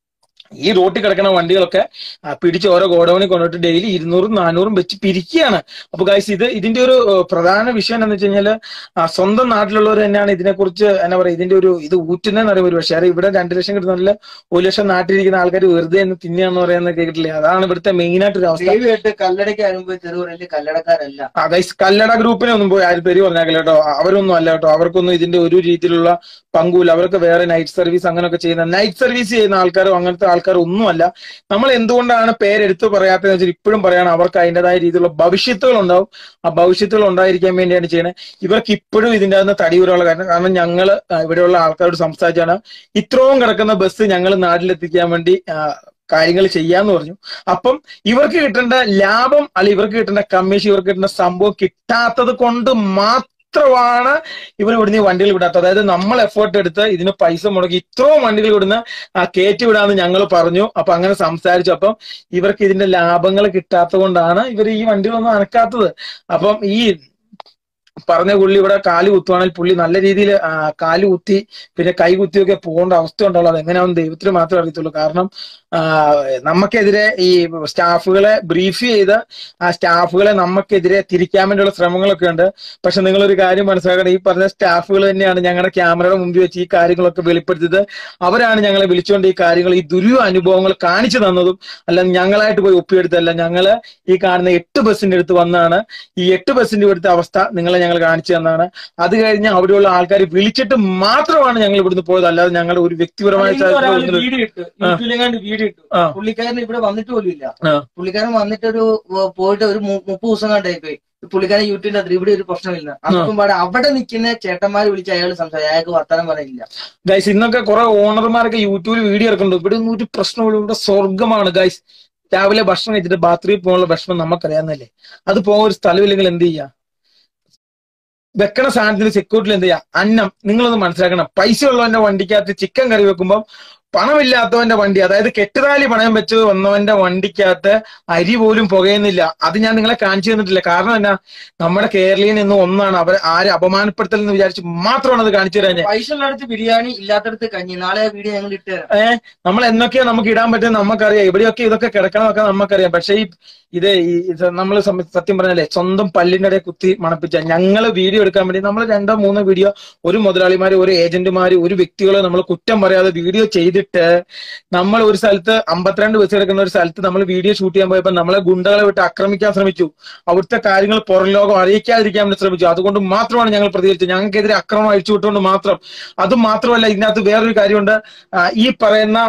ഈ റോട്ടിൽ കിടക്കുന്ന വണ്ടികളൊക്കെ ആ, പിടിച്ച് ഓരോ ഗോഡൌണിൽ കൊണ്ടുപോയിട്ട് ഡെയിലി ഇരുന്നൂറും നാനൂറും വെച്ച് പിരിക്കുകയാണ് അപ്പൊ ഗൈസ് ഇത് ഇതിന്റെ ഒരു ഏഹ്, പ്രധാന വിഷയം എന്താണെന്ന് വെച്ച് കഴിഞ്ഞാല് ആ, സ്വന്തം നാട്ടിലുള്ളവർ തന്നെയാണ് ഇതിനെക്കുറിച്ച് എന്നാ പറയാ ഇതിന്റെ ഒരു ഇത് ഊറ്റുന്നതെന്ന് അറിയാം ഒരു പക്ഷേ അത് ഇവിടെ രണ്ട് ലക്ഷം കിട്ടുന്നില്ല ഒരു ലക്ഷം നാട്ടിലിരിക്കുന്ന ആൾക്കാർ വെറുതെ എന്ന് തിന്നുകയെന്ന് പറയുന്നത് കേട്ടിട്ടില്ലേ അതാണ് ഇവിടുത്തെ മെയിൻ ആയിട്ടൊരു അവസ്ഥ ദൈവമായിട്ട് കല്ലടയ്ക്ക് വരുമ്പോൾ ചെറുപറയില് കല്ലടക്കാരല്ല ആ ഗൈസ് കല്ലട ഗ്രൂപ്പിനെ ഒന്നും പോയി ആരും പേര് പറഞ്ഞാക്കില്ല കേട്ടോ അവരൊന്നും അല്ല കേട്ടോ അവർക്കൊന്നും ഇതിന്റെ ഒരു രീതിയിലുള്ള പങ്കുമില്ല അവർക്ക് വേറെ നൈറ്റ് സർവീസ് അങ്ങനെയൊക്കെ ചെയ്യുന്ന നൈറ്റ് സർവീസ് ചെയ്യുന്ന ആൾക്കാരോ അങ്ങനത്തെ ആൾക്കാരോ ഒന്നുമല്ല നമ്മൾ എന്തുകൊണ്ടാണ് പേരെടുത്ത് പറയാത്തതെന്ന് വെച്ചാൽ ഇപ്പോഴും പറയാണ് അവർക്ക് അതിൻ്റെതായ രീതിയിലുള്ള ഭവിഷ്യത്തുകൾ ഉണ്ടാവും ആ ഭവിഷ്യത്തുകൾ ഉണ്ടായിരിക്കാൻ വേണ്ടിയാണ് ചെയ്യണത് ഇവർക്ക് ഇപ്പോഴും ഇതിന്റെ അകത്ത് തടിയൂരാനുള്ള കാരണം കാരണം ഞങ്ങൾ ഇവിടെയുള്ള ആൾക്കാരോട് സംസാരിച്ചാണ് ഇത്രയും കിടക്കുന്ന ബസ് ഞങ്ങൾ നാട്ടിലെത്തിക്കാൻ വേണ്ടി ആ, കാര്യങ്ങൾ ചെയ്യാന്ന് പറഞ്ഞു അപ്പം ഇവർക്ക് കിട്ടേണ്ട ലാഭം അല്ല ഇവർക്ക് കിട്ടേണ്ട കമ്മീഷൻ ഇവർക്ക് കിട്ടേണ്ട സംഭവം കിട്ടാത്തത് കൊണ്ട് മാത്രമാണ് ഇവർ ഇവിടുന്ന് ഈ വണ്ടികൾ വിടാത്തത് അതായത് നമ്മൾ എഫേർട്ട് എടുത്ത് ഇതിന് പൈസ മുടക്കി ഇത്രയും വണ്ടികൾ ഇവിടുന്ന് ആ, കയറ്റി വിടാന്ന് ഞങ്ങൾ പറഞ്ഞു അപ്പൊ അങ്ങനെ സംസാരിച്ചു അപ്പം ഇവർക്ക് ഇതിന്റെ ലാഭങ്ങൾ കിട്ടാത്തത് കൊണ്ടാണ് ഇവർ ഈ വണ്ടികളൊന്നും അനക്കാത്തത് അപ്പം ഈ പറഞ്ഞ പുള്ളി ഇവിടെ കാല് കുത്തുവാണെങ്കിൽ പുള്ളി നല്ല രീതിയിൽ കാല് കുത്തി പിന്നെ കൈ കുത്തിയൊക്കെ പോകേണ്ട അവസ്ഥ ഉണ്ടാവുള്ളൂ അത് എങ്ങനെയാവും ദൈവത്തിന് മാത്രമേ അറിയത്തുള്ളൂ കാരണം ആ, നമുക്കെതിരെ ഈ സ്റ്റാഫുകളെ ബ്രീഫ് ചെയ്ത് ആ സ്റ്റാഫുകളെ നമുക്കെതിരെ തിരിക്കാൻ വേണ്ടിയുള്ള ശ്രമങ്ങളൊക്കെ ഉണ്ട് പക്ഷെ നിങ്ങളൊരു കാര്യം മനസ്സിലാക്കണം ഈ പറഞ്ഞ സ്റ്റാഫുകൾ തന്നെയാണ് ഞങ്ങളുടെ ക്യാമറയുടെ മുമ്പിൽ വെച്ച് ഈ കാര്യങ്ങളൊക്കെ വെളിപ്പെടുത്തിയത് അവരാണ് ഞങ്ങളെ വിളിച്ചുകൊണ്ട് ഈ കാര്യങ്ങൾ ഈ ദുരൂഹ അനുഭവങ്ങൾ കാണിച്ചു തന്നതും അല്ല ഞങ്ങളായിട്ട് പോയി ഒപ്പിയെടുത്തല്ല ഞങ്ങള് ഈ കാണുന്ന എട്ട് ബസ്സിന്റെ അടുത്ത് വന്നാണ് ഈ എട്ട് ബസ്സിന്റെ ഇവിടുത്തെ അവസ്ഥ നിങ്ങളെ ഞങ്ങൾ കാണിച്ചു തന്നാണ് അത് കഴിഞ്ഞ് അവിടെയുള്ള ആൾക്കാർ വിളിച്ചിട്ട് മാത്രമാണ് ഞങ്ങൾ ഇവിടുന്ന് പോയത് അല്ലാതെ ഞങ്ങളുടെ ഒരു വ്യക്തിപരമായ ഇന്ന് ഒരാള് ചരിത്രമൊന്നും- വീഡിയോ ഇട്ടു യൂട്യൂബിലെങ്ങാണ്ട് വീഡിയോ ഇട്ടു ആ. പുള്ളിക്കാരൻ ഇവിടെ വന്നിട്ട് പോലും ഇല്ല ആ. പുള്ളിക്കാരൻ വന്നിട്ടൊരു ഏർ പോയിട്ട് ഒരു മു- മുപ്പത് ദിവസം കണ്ടായി പോയി പുള്ളിക്കാരൻ യൂട്യൂബിന്റെ അത്ര ഇവിടെ ഒരു പ്രശ്നമില്ല അപ്പം പാടെ അവിടെ നിൽക്കുന്ന ചേട്ടന്മാര് വിളിച്ച് അയാൾ സംസാരിക്കും അയാൾക്ക് വർത്താനം പറയില്ല ഗൈസ് ഇന്നൊക്കെ കുറെ ഓണർമാരൊക്കെ യൂട്യൂബിൽ വീഡിയോ ഇറക്കുന്നുണ്ട് ഇവിടെ ഒന്നും ഒരു പ്രശ്നമില്ല ഇവിടെ സ്വർഗമാണ് ഗൈസ് രാവിലെ ഭക്ഷണം കഴിച്ചിട്ട് ബാത്റൂമിൽ പോകാനുള്ള ഭക്ഷണം നമുക്കറിയാവുന്നല്ലേ അത് പോകാൻ ഒരു സ്ഥലമില്ലെങ്കിൽ എന്ത് ചെയ്യാ വെക്കണ സാധനത്തിന് സെക്യൂരിറ്റിയിൽ എന്ത് ചെയ്യാ അന്നം നിങ്ങളൊന്ന് മനസ്സിലാക്കണം പൈസ ഉള്ളവന്റെ വണ്ടിക്കകത്ത് ചിക്കൻ കറി വെക്കുമ്പോൾ പണമില്ലാത്തവന്റെ വണ്ടി അതായത് കെട്ടുതാലി പണയം വെച്ച് വന്നവന്റെ വണ്ടിക്കകത്ത് അരി പോലും പുകയുന്നില്ല അത് ഞാൻ നിങ്ങളെ കാണിച്ചു തന്നിട്ടില്ല കാരണം എന്നാ നമ്മുടെ കേരളീയൻ എന്ന് ഒന്നാണ് അവർ ആരെ അപമാനപ്പെടുത്തൽ എന്ന് വിചാരിച്ച് മാത്രമാണ് അത് കാണിച്ചു തരാൻ പൈസ ഉള്ളിടത്ത് ബിരിയാണി ഇല്ലാത്തടത്ത് കഞ്ഞി നാളെ ആ വീഡിയോ ഞങ്ങൾ ഇട്ടുതരാം നമ്മൾ എന്നൊക്കെയാ നമുക്ക് ഇടാൻ പറ്റും നമുക്കറിയാം ഇവിടെയൊക്കെ ഇതൊക്കെ കിടക്കണമൊക്കെ നമുക്കറിയാം പക്ഷെ ഈ ഇത് നമ്മൾ സത്യം പറഞ്ഞല്ലേ സ്വന്തം പല്ലിന്റെ ഇടയിൽ കുത്തി മണപ്പിച്ച ഞങ്ങൾ വീഡിയോ എടുക്കാൻ വേണ്ടി നമ്മൾ രണ്ടോ മൂന്നോ വീഡിയോ ഒരു മുതലാളിമാര് ഒരു ഏജന്റുമാര് ഒരു വ്യക്തികളെ നമ്മൾ കുറ്റം പറയാതെ വീഡിയോ ചെയ്തിട്ട് നമ്മൾ ഒരു സ്ഥലത്ത് അമ്പത്തിരണ്ട് ബസ് എടുക്കുന്ന ഒരു സ്ഥലത്ത് നമ്മൾ വീഡിയോ ഷൂട്ട് ചെയ്യാൻ പോയപ്പോൾ നമ്മളെ ഗുണ്ടകളെ വിട്ട് ആക്രമിക്കാൻ ശ്രമിച്ചു അവിടുത്തെ കാര്യങ്ങൾ പുറം ലോകം അറിയിക്കാതിരിക്കാൻ വേണ്ടി ശ്രമിച്ചു അതുകൊണ്ട് മാത്രമാണ് ഞങ്ങൾ പ്രതികരിച്ചത് ഞങ്ങൾക്കെതിരെ അക്രമം അഴിച്ചു വിട്ടുകൊണ്ട് മാത്രം അത് മാത്രമല്ല ഇതിനകത്ത് വേറൊരു കാര്യമുണ്ട് ആ, ഈ പറയുന്ന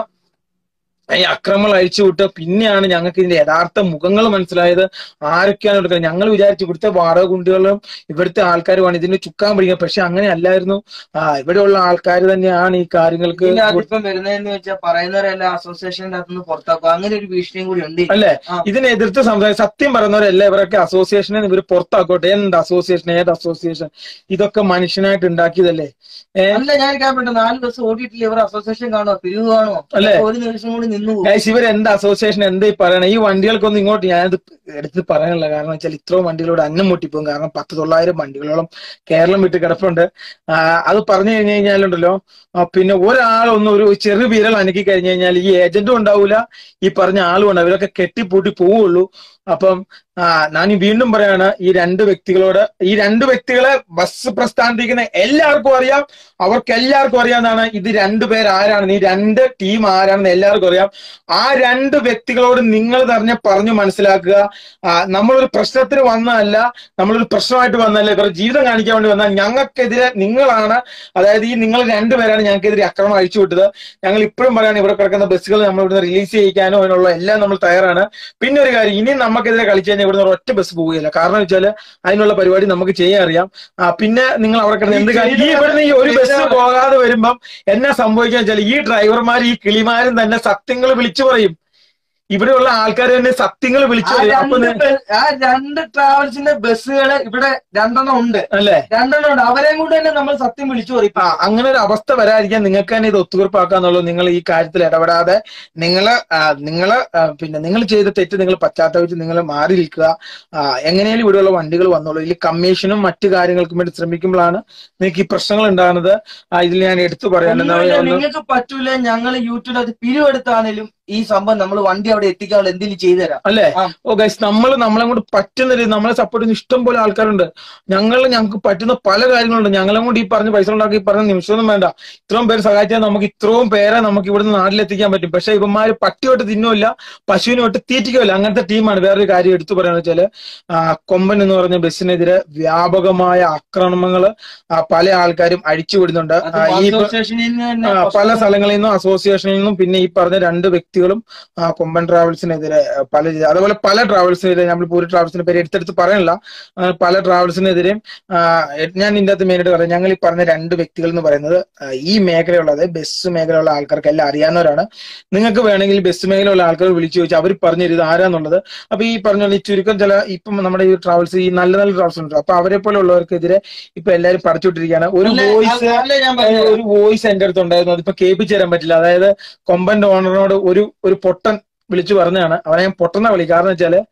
ഈ അക്രമങ്ങൾ അഴിച്ചുവിട്ട് പിന്നെയാണ് ഞങ്ങൾക്ക് ഇതിന്റെ യഥാർത്ഥ മുഖങ്ങൾ മനസ്സിലായത് ആരൊക്കെയാണ് എടുക്കുന്നത് ഞങ്ങൾ വിചാരിച്ചു ഇവിടുത്തെ വാടക കുണ്ടികളും ഇവിടുത്തെ ആൾക്കാരുമാണ് ഇതിന് ചുക്കാൻ പിടിക്കുക പക്ഷെ അങ്ങനെ അല്ലായിരുന്നു ആ ഇവിടെയുള്ള ആൾക്കാർ തന്നെയാണ് ഈ കാര്യങ്ങൾക്ക് ഇതിന്റെ അകത്ത് ഇപ്പം വരുന്നതെന്ന് വെച്ചാൽ പറയുന്നവരെല്ലാം അസോസിയേഷന്റെ അകത്തുനിന്ന് പുറത്താക്കും അങ്ങനെ ഒരു ഭീഷണിയും കൂടി ഉണ്ട് അല്ലേ ആ. ഇതിനെ എതിർത്ത് സംസാരിക്കും സത്യം പറയുന്നവരല്ല ഇവരൊക്കെ അസോസിയേഷനെ ഇവർ പുറത്താക്കോട്ടെ എന്ത് അസോസിയേഷൻ ഏത് അസോസിയേഷൻ ഇതൊക്കെ മനുഷ്യനായിട്ട് ഉണ്ടാക്കിയതല്ലേ ഏഹ് അല്ല ഞാൻ കേൾപ്പട്ടെ നാല് ദിവസം ഓടിയിട്ടില്ല ഇവർ അസോസിയേഷൻ കാണുമോ പിരിവ് കാണുമോ അല്ലേ? ഒരു നിമിഷം കൂടി നിന്നു പോകും ഗൈസ് ഇവർ എന്ത് അസോസിയേഷൻ എന്താ ഈ പറയണേ ഈ വണ്ടികൾക്കൊന്നും ഇങ്ങോട്ട് ഞാനത് എടുത്ത് പറയാനുള്ള കാരണം വെച്ചാൽ ഇത്രയും വണ്ടികളോട് അന്നം മുട്ടിപ്പോകും കാരണം പത്ത് തൊള്ളായിരം വണ്ടികളോളം കേരളം വിട്ട് കിടപ്പുണ്ട് ആ, അത് പറഞ്ഞു കഴിഞ്ഞു കഴിഞ്ഞാലുണ്ടല്ലോ ആ, പിന്നെ ഒരാളൊന്നും ഒരു ചെറു വിരൽ അനക്കി കഴിഞ്ഞു കഴിഞ്ഞാൽ ഈ ഏജന്റും ഉണ്ടാവൂല ഈ പറഞ്ഞ ആളും ഉണ്ടാവും ഇവരൊക്കെ കെട്ടിപ്പൂട്ടി പോവുള്ളൂ അപ്പം ആ ഞാൻ ഈ വീണ്ടും പറയാണ് ഈ രണ്ട് വ്യക്തികളോട് ഈ രണ്ട് വ്യക്തികളെ ബസ് പ്രസ്ഥാനത്തിരിക്കുന്ന എല്ലാവർക്കും അറിയാം അവർക്ക് എല്ലാവർക്കും അറിയാവുന്നതാണ് ഇത് രണ്ടുപേർ ആരാണെന്ന് ഈ രണ്ട് ടീം ആരാണെന്ന് എല്ലാവർക്കും അറിയാം ആ രണ്ട് വ്യക്തികളോട് നിങ്ങൾ തന്നെ പറഞ്ഞു മനസ്സിലാക്കുക ആ, നമ്മളൊരു പ്രശ്നത്തിന് വന്നതല്ല നമ്മളൊരു പ്രശ്നമായിട്ട് വന്നതല്ല ഇവരുടെ ജീവിതം കാണിക്കാൻ വേണ്ടി വന്നാൽ ഞങ്ങൾക്കെതിരെ നിങ്ങളാണ് അതായത് ഈ നിങ്ങൾ രണ്ടുപേരാണ് ഞങ്ങൾക്കെതിരെ അക്രമം അഴിച്ചു വിട്ടത് ഞങ്ങൾ ഇപ്പോഴും പറയാണ് ഇവിടെ കിടക്കുന്ന ബസ്സുകൾ നമ്മൾ ഇവിടുന്ന് റിലീസ് ചെയ്യിക്കാനോ അതിനുള്ള എല്ലാം നമ്മൾ തയ്യാറാണ് പിന്നെ ഒരു കാര്യം ഇനി നമുക്കെതിരെ കളിച്ചു കഴിഞ്ഞാൽ ഇവിടുന്ന് ഒറ്റ ബസ് പോവുകയില്ല കാരണം വെച്ചാൽ അതിനുള്ള പരിപാടി നമുക്ക് ചെയ്യാൻ അറിയാം ആ, പിന്നെ നിങ്ങൾ അവിടെ കിടന്ന് എന്ത് കാര്യം ഈ ഇവിടുന്ന് ഈ ഒരു ബസ് പോകാതെ വരുമ്പം എന്നാ സംഭവിക്കുക വെച്ചാൽ ഈ ഡ്രൈവർമാർ ഈ കിളിമാരും തന്നെ സത്യങ്ങൾ വിളിച്ചു പറയും ഇവിടെയുള്ള ആൾക്കാർ തന്നെ സത്യങ്ങൾ വിളിച്ചു ആ പറയും അപ്പൊ രണ്ട് നി- ബ- ആ രണ്ട് ട്രാവൽസിന്റെ ബസ്സുകള് ഇവിടെ രണ്ടെണ്ണം ഉണ്ട് അല്ലേ രണ്ടെണ്ണം ഉണ്ട് അവരെയും കൊണ്ട് തന്നെ നമ്മൾ സത്യം വിളിച്ചു പറയും ആ അങ്ങനെ ഒരു അവസ്ഥ വരാതിരിക്കാൻ നിങ്ങൾക്ക് തന്നെ ഇത് ഒത്തുതീർപ്പാക്കാന്നുള്ളൂ നിങ്ങൾ ഈ കാര്യത്തിൽ ഇടപെടാതെ നിങ്ങള് ആ, നിങ്ങള് ആ, പിന്നെ നിങ്ങൾ ചെയ്ത തെറ്റ് നിങ്ങൾ പശ്ചാത്തപിച്ച് നിങ്ങൾ മാറി നിൽക്കുക ആ, എങ്ങനെയാലും ഇവിടെയുള്ള വണ്ടികൾ വന്നോളൂ ഇതിൽ കമ്മീഷനും മറ്റു കാര്യങ്ങൾക്കും വേണ്ടി ശ്രമിക്കുമ്പോഴാണ് നിങ്ങൾക്ക് ഈ പ്രശ്നങ്ങൾ ഉണ്ടാകുന്നത് ആ, ഇതിൽ ഞാൻ എടുത്തു പറയാൻ ഒന്നുമില്ല, നിങ്ങൾക്ക് പറ്റൂല ഞങ്ങൾ യൂട്യൂബിൽ അത് പിരിവെടുത്താണേലും ഈ സംഭവം നമ്മൾ വണ്ടി അവിടെ എത്തിക്കാനുള്ള എന്തെങ്കിലും ചെയ്തു തരാം അല്ലേ ആ. ഓ ഗൈസ് നമ്മൾ നമ്മളെ കൊണ്ട് പറ്റുന്ന രീതി നമ്മളെ സപ്പോർട്ട് ചെയ്യുന്ന ഇഷ്ടം പോലെ ആൾക്കാരുണ്ട് ഞങ്ങൾ ഞങ്ങൾക്ക് പറ്റുന്ന പല കാര്യങ്ങളുണ്ട് ഞങ്ങളെ കൊണ്ട് ഈ പറഞ്ഞ പൈസ ഉണ്ടാക്കി ഈ പറഞ്ഞ നിമിഷമൊന്നും വേണ്ട ഇത്രയും പേര് സഹായിച്ചാൽ നമുക്ക് ഇത്രയും പേരെ നമുക്ക് ഇവിടുന്ന് നാട്ടിലെത്തിക്കാൻ പറ്റും പക്ഷെ ഇവന്മാര് പട്ടിയോട്ട് തിന്നുമില്ല പശുവിനെ തൊട്ട് തീറ്റിക്കുമില്ല അങ്ങനത്തെ ടീമാണ് വേറൊരു കാര്യം എടുത്തു പറയുന്നത് വെച്ചാല് ആ, കൊമ്പൻ എന്ന് പറഞ്ഞ ബസ്സിനെതിരെ വ്യാപകമായ ആക്രമണങ്ങൾ പല ആൾക്കാരും അഴിച്ചുവിടുന്നുണ്ട് അത് ആ, ഈ പ- അസോസിയേഷനിൽ നിന്ന് തന്നെ ആ, പല സ്ഥലങ്ങളിൽ നിന്നും അസോസിയേഷനിൽ നിന്നും പിന്നെ ഈ പറഞ്ഞ രണ്ട് വ്യക്തികളും ആ, കൊമ്പൻ ട്രാവൽസിനെതിരെ ആ, പല രീതി- അതുപോലെ പല ട്രാവൽസിനെതിരെ നമ്മളിപ്പോ ഒരു ട്രാവൽസിന്റെ പേര് എടുത്തെടുത്ത് പറയണില്ല ആ, പല ട്രാവൽസിനെതിരെയും ആ, ഞാൻ ഇതിന്റെ അകത്ത് മെയിനായിട്ട് പറയാം ഞങ്ങൾ ഈ പറഞ്ഞ രണ്ട് വ്യക്തികൾ എന്ന് പറയുന്നത് ആ, ഈ മേഖലയുള്ള അതായത് ബസ് മേഖലയുള്ള ആൾക്കാർക്ക് എല്ലാം അറിയാവുന്നവരാണ് നിങ്ങൾക്ക് വേണമെങ്കിൽ ബസ് മേഖലയുള്ള ആൾക്കാർ വിളിച്ചു ചോദിച്ചാൽ അവർ പറഞ്ഞു തരും ഇത് ആരാന്നുള്ളത് അപ്പൊ ഈ പറഞ്ഞ പോലെ ഈ ചുരുക്കം ചില ഇപ്പം നമ്മുടെ ഈ ട്രാവൽസ് ഈ നല്ല നല്ല ട്രാവൽസ് ഉണ്ട് അപ്പൊ അവരെ പോലെ ഉള്ളവർക്കെതിരെ ഇപ്പൊ എല്ലാവരും പഠിച്ചുവിട്ടിരിക്കുകയാണ് ഒരു അല്ല, വോയിസ് അല്ല, ഞാൻ ഏഹ് പറഞ്ഞുതരാം. ഒരു വോയിസ് എന്റെ അടുത്ത് ഉണ്ടായിരുന്നു അതിപ്പോ കേൾപ്പിച്ചു തരാൻ പറ്റില്ല അതായത് കൊമ്പന്റെ ഓണറിനോട് ഒരു ഒരു പൊട്ടൻ വിളിച്ചു പറഞ്ഞതാണ് അവനെ ഞാൻ പൊട്ടന്ന വിളി കാരണം വെച്ചാല്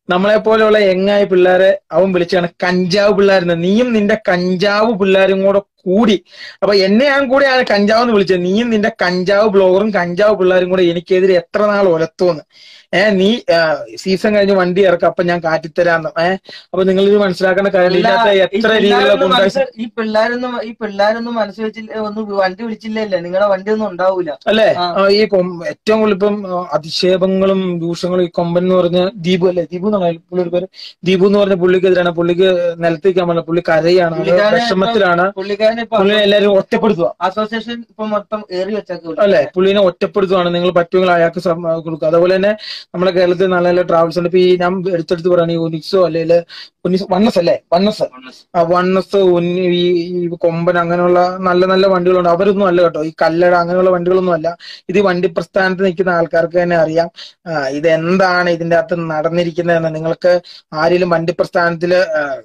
നമ്മളെ പോലെയുള്ള എങ്ങായ പിള്ളേരെ അവൻ വിളിച്ചാണ് കഞ്ചാവ് പിള്ളേരെന്ന് നീയും നിന്റെ കഞ്ചാവ് പിള്ളേരും കൂടെ കൂടി അപ്പൊ എന്നെ ഞാൻ കൂടെയാണ് കഞ്ചാവ് എന്ന് വിളിച്ചത് നീയും നിന്റെ കഞ്ചാവ് ബ്ലോഗറും കഞ്ചാവ് പിള്ളേരും കൂടെ എനിക്കെതിരെ എത്ര നാൾ ഒലത്തോന്ന് ഏഹ് നീ സീസൺ കഴിഞ്ഞ് വണ്ടി ഇറക്കാം അപ്പൊ ഞാൻ കാറ്റിത്തരാന്ന് ഏഹ് അപ്പൊ നിങ്ങൾ ഇത് മനസ്സിലാക്കേണ്ട കാര്യം ഇല്ല, ഇതിനകത്ത് ഈ എത്ര രീതിയിലുള്ള പിള്ളേരൊന്നും ഗുണ്ടായിസം മനസ്സ് ഈ പിള്ളേരൊന്നും ഈ പിള്ളേരൊന്നും മനസ്സ് വെച്ചില്ല ഒന്ന് വണ്ടി വിളിച്ചില്ലല്ലേ നിങ്ങളുടെ വണ്ടി ഒന്നും ഉണ്ടാവൂല അല്ലേ ആ. ആ, ഈ കൊം- ഏറ്റവും കൂടുതൽ ഇപ്പം ആ, അധിക്ഷേപങ്ങളും ദൂഷങ്ങളും ഈ കൊമ്പൻ എന്ന് പറഞ്ഞ ദീപു അല്ലേ ദീപു എന്നാണ് പുള്ളിയുടെ പേര് ദീപു എന്ന് പറഞ്ഞ പുള്ളിക്കെതിരാണ് പുള്ളിക്ക് നിലത്തേക്കാൻ പറ്റില്ല പുള്ളി കരയാണ് ആള് പുള്ളിക്കാരനെ വിഷമത്തിലാണ് പുള്ളിക്കാരനെ ഇപ്പൊ പുള്ളിനെ എല്ലാരും ഒറ്റപ്പെടുത്തുക അസോസിയേഷൻ ഇപ്പൊ മൊത്തം ഏറി വെച്ചേക്കും അല്ലെ പുള്ളിനെ ഒറ്റപ്പെടുത്തുകയാണ് നിങ്ങൾ പറ്റുമെങ്കിൽ അയാൾക്ക് സം- കൊടുക്കുക അതുപോലെ തന്നെ നമ്മുടെ കേരളത്തിൽ നല്ല നല്ല ട്രാവൽസ് ഉണ്ട് ഇപ്പൊ ഈ ഞാൻ എടുത്തെടുത്ത് പറയുകയാണ് ഈ ഉനിക്സോ അല്ലെങ്കിൽ ഉനിക്സ് വണ്ണസ് അല്ലേ വണ്ണസ് ആ വണ്ണസ് ഉന്നി ഈ ഈ കൊമ്പൻ അങ്ങനെയുള്ള നല്ല നല്ല വണ്ടികളുണ്ട് അവരൊന്നും അല്ല കേട്ടോ ഈ കല്ലട അങ്ങനെയുള്ള വണ്ടികളൊന്നും അല്ല ഇത് ഈ വണ്ടി പ്രസ്ഥാനത്ത് നിൽക്കുന്ന ആൾക്കാർക്ക് തന്നെ അറിയാം ആ, ഇത് എന്താണ് ഇതിന്റെ അകത്ത് നടന്നിരിക്കുന്നതെന്ന് നിങ്ങൾക്ക് ആരെങ്കിലും വണ്ടി പ്രസ്ഥാനത്തില്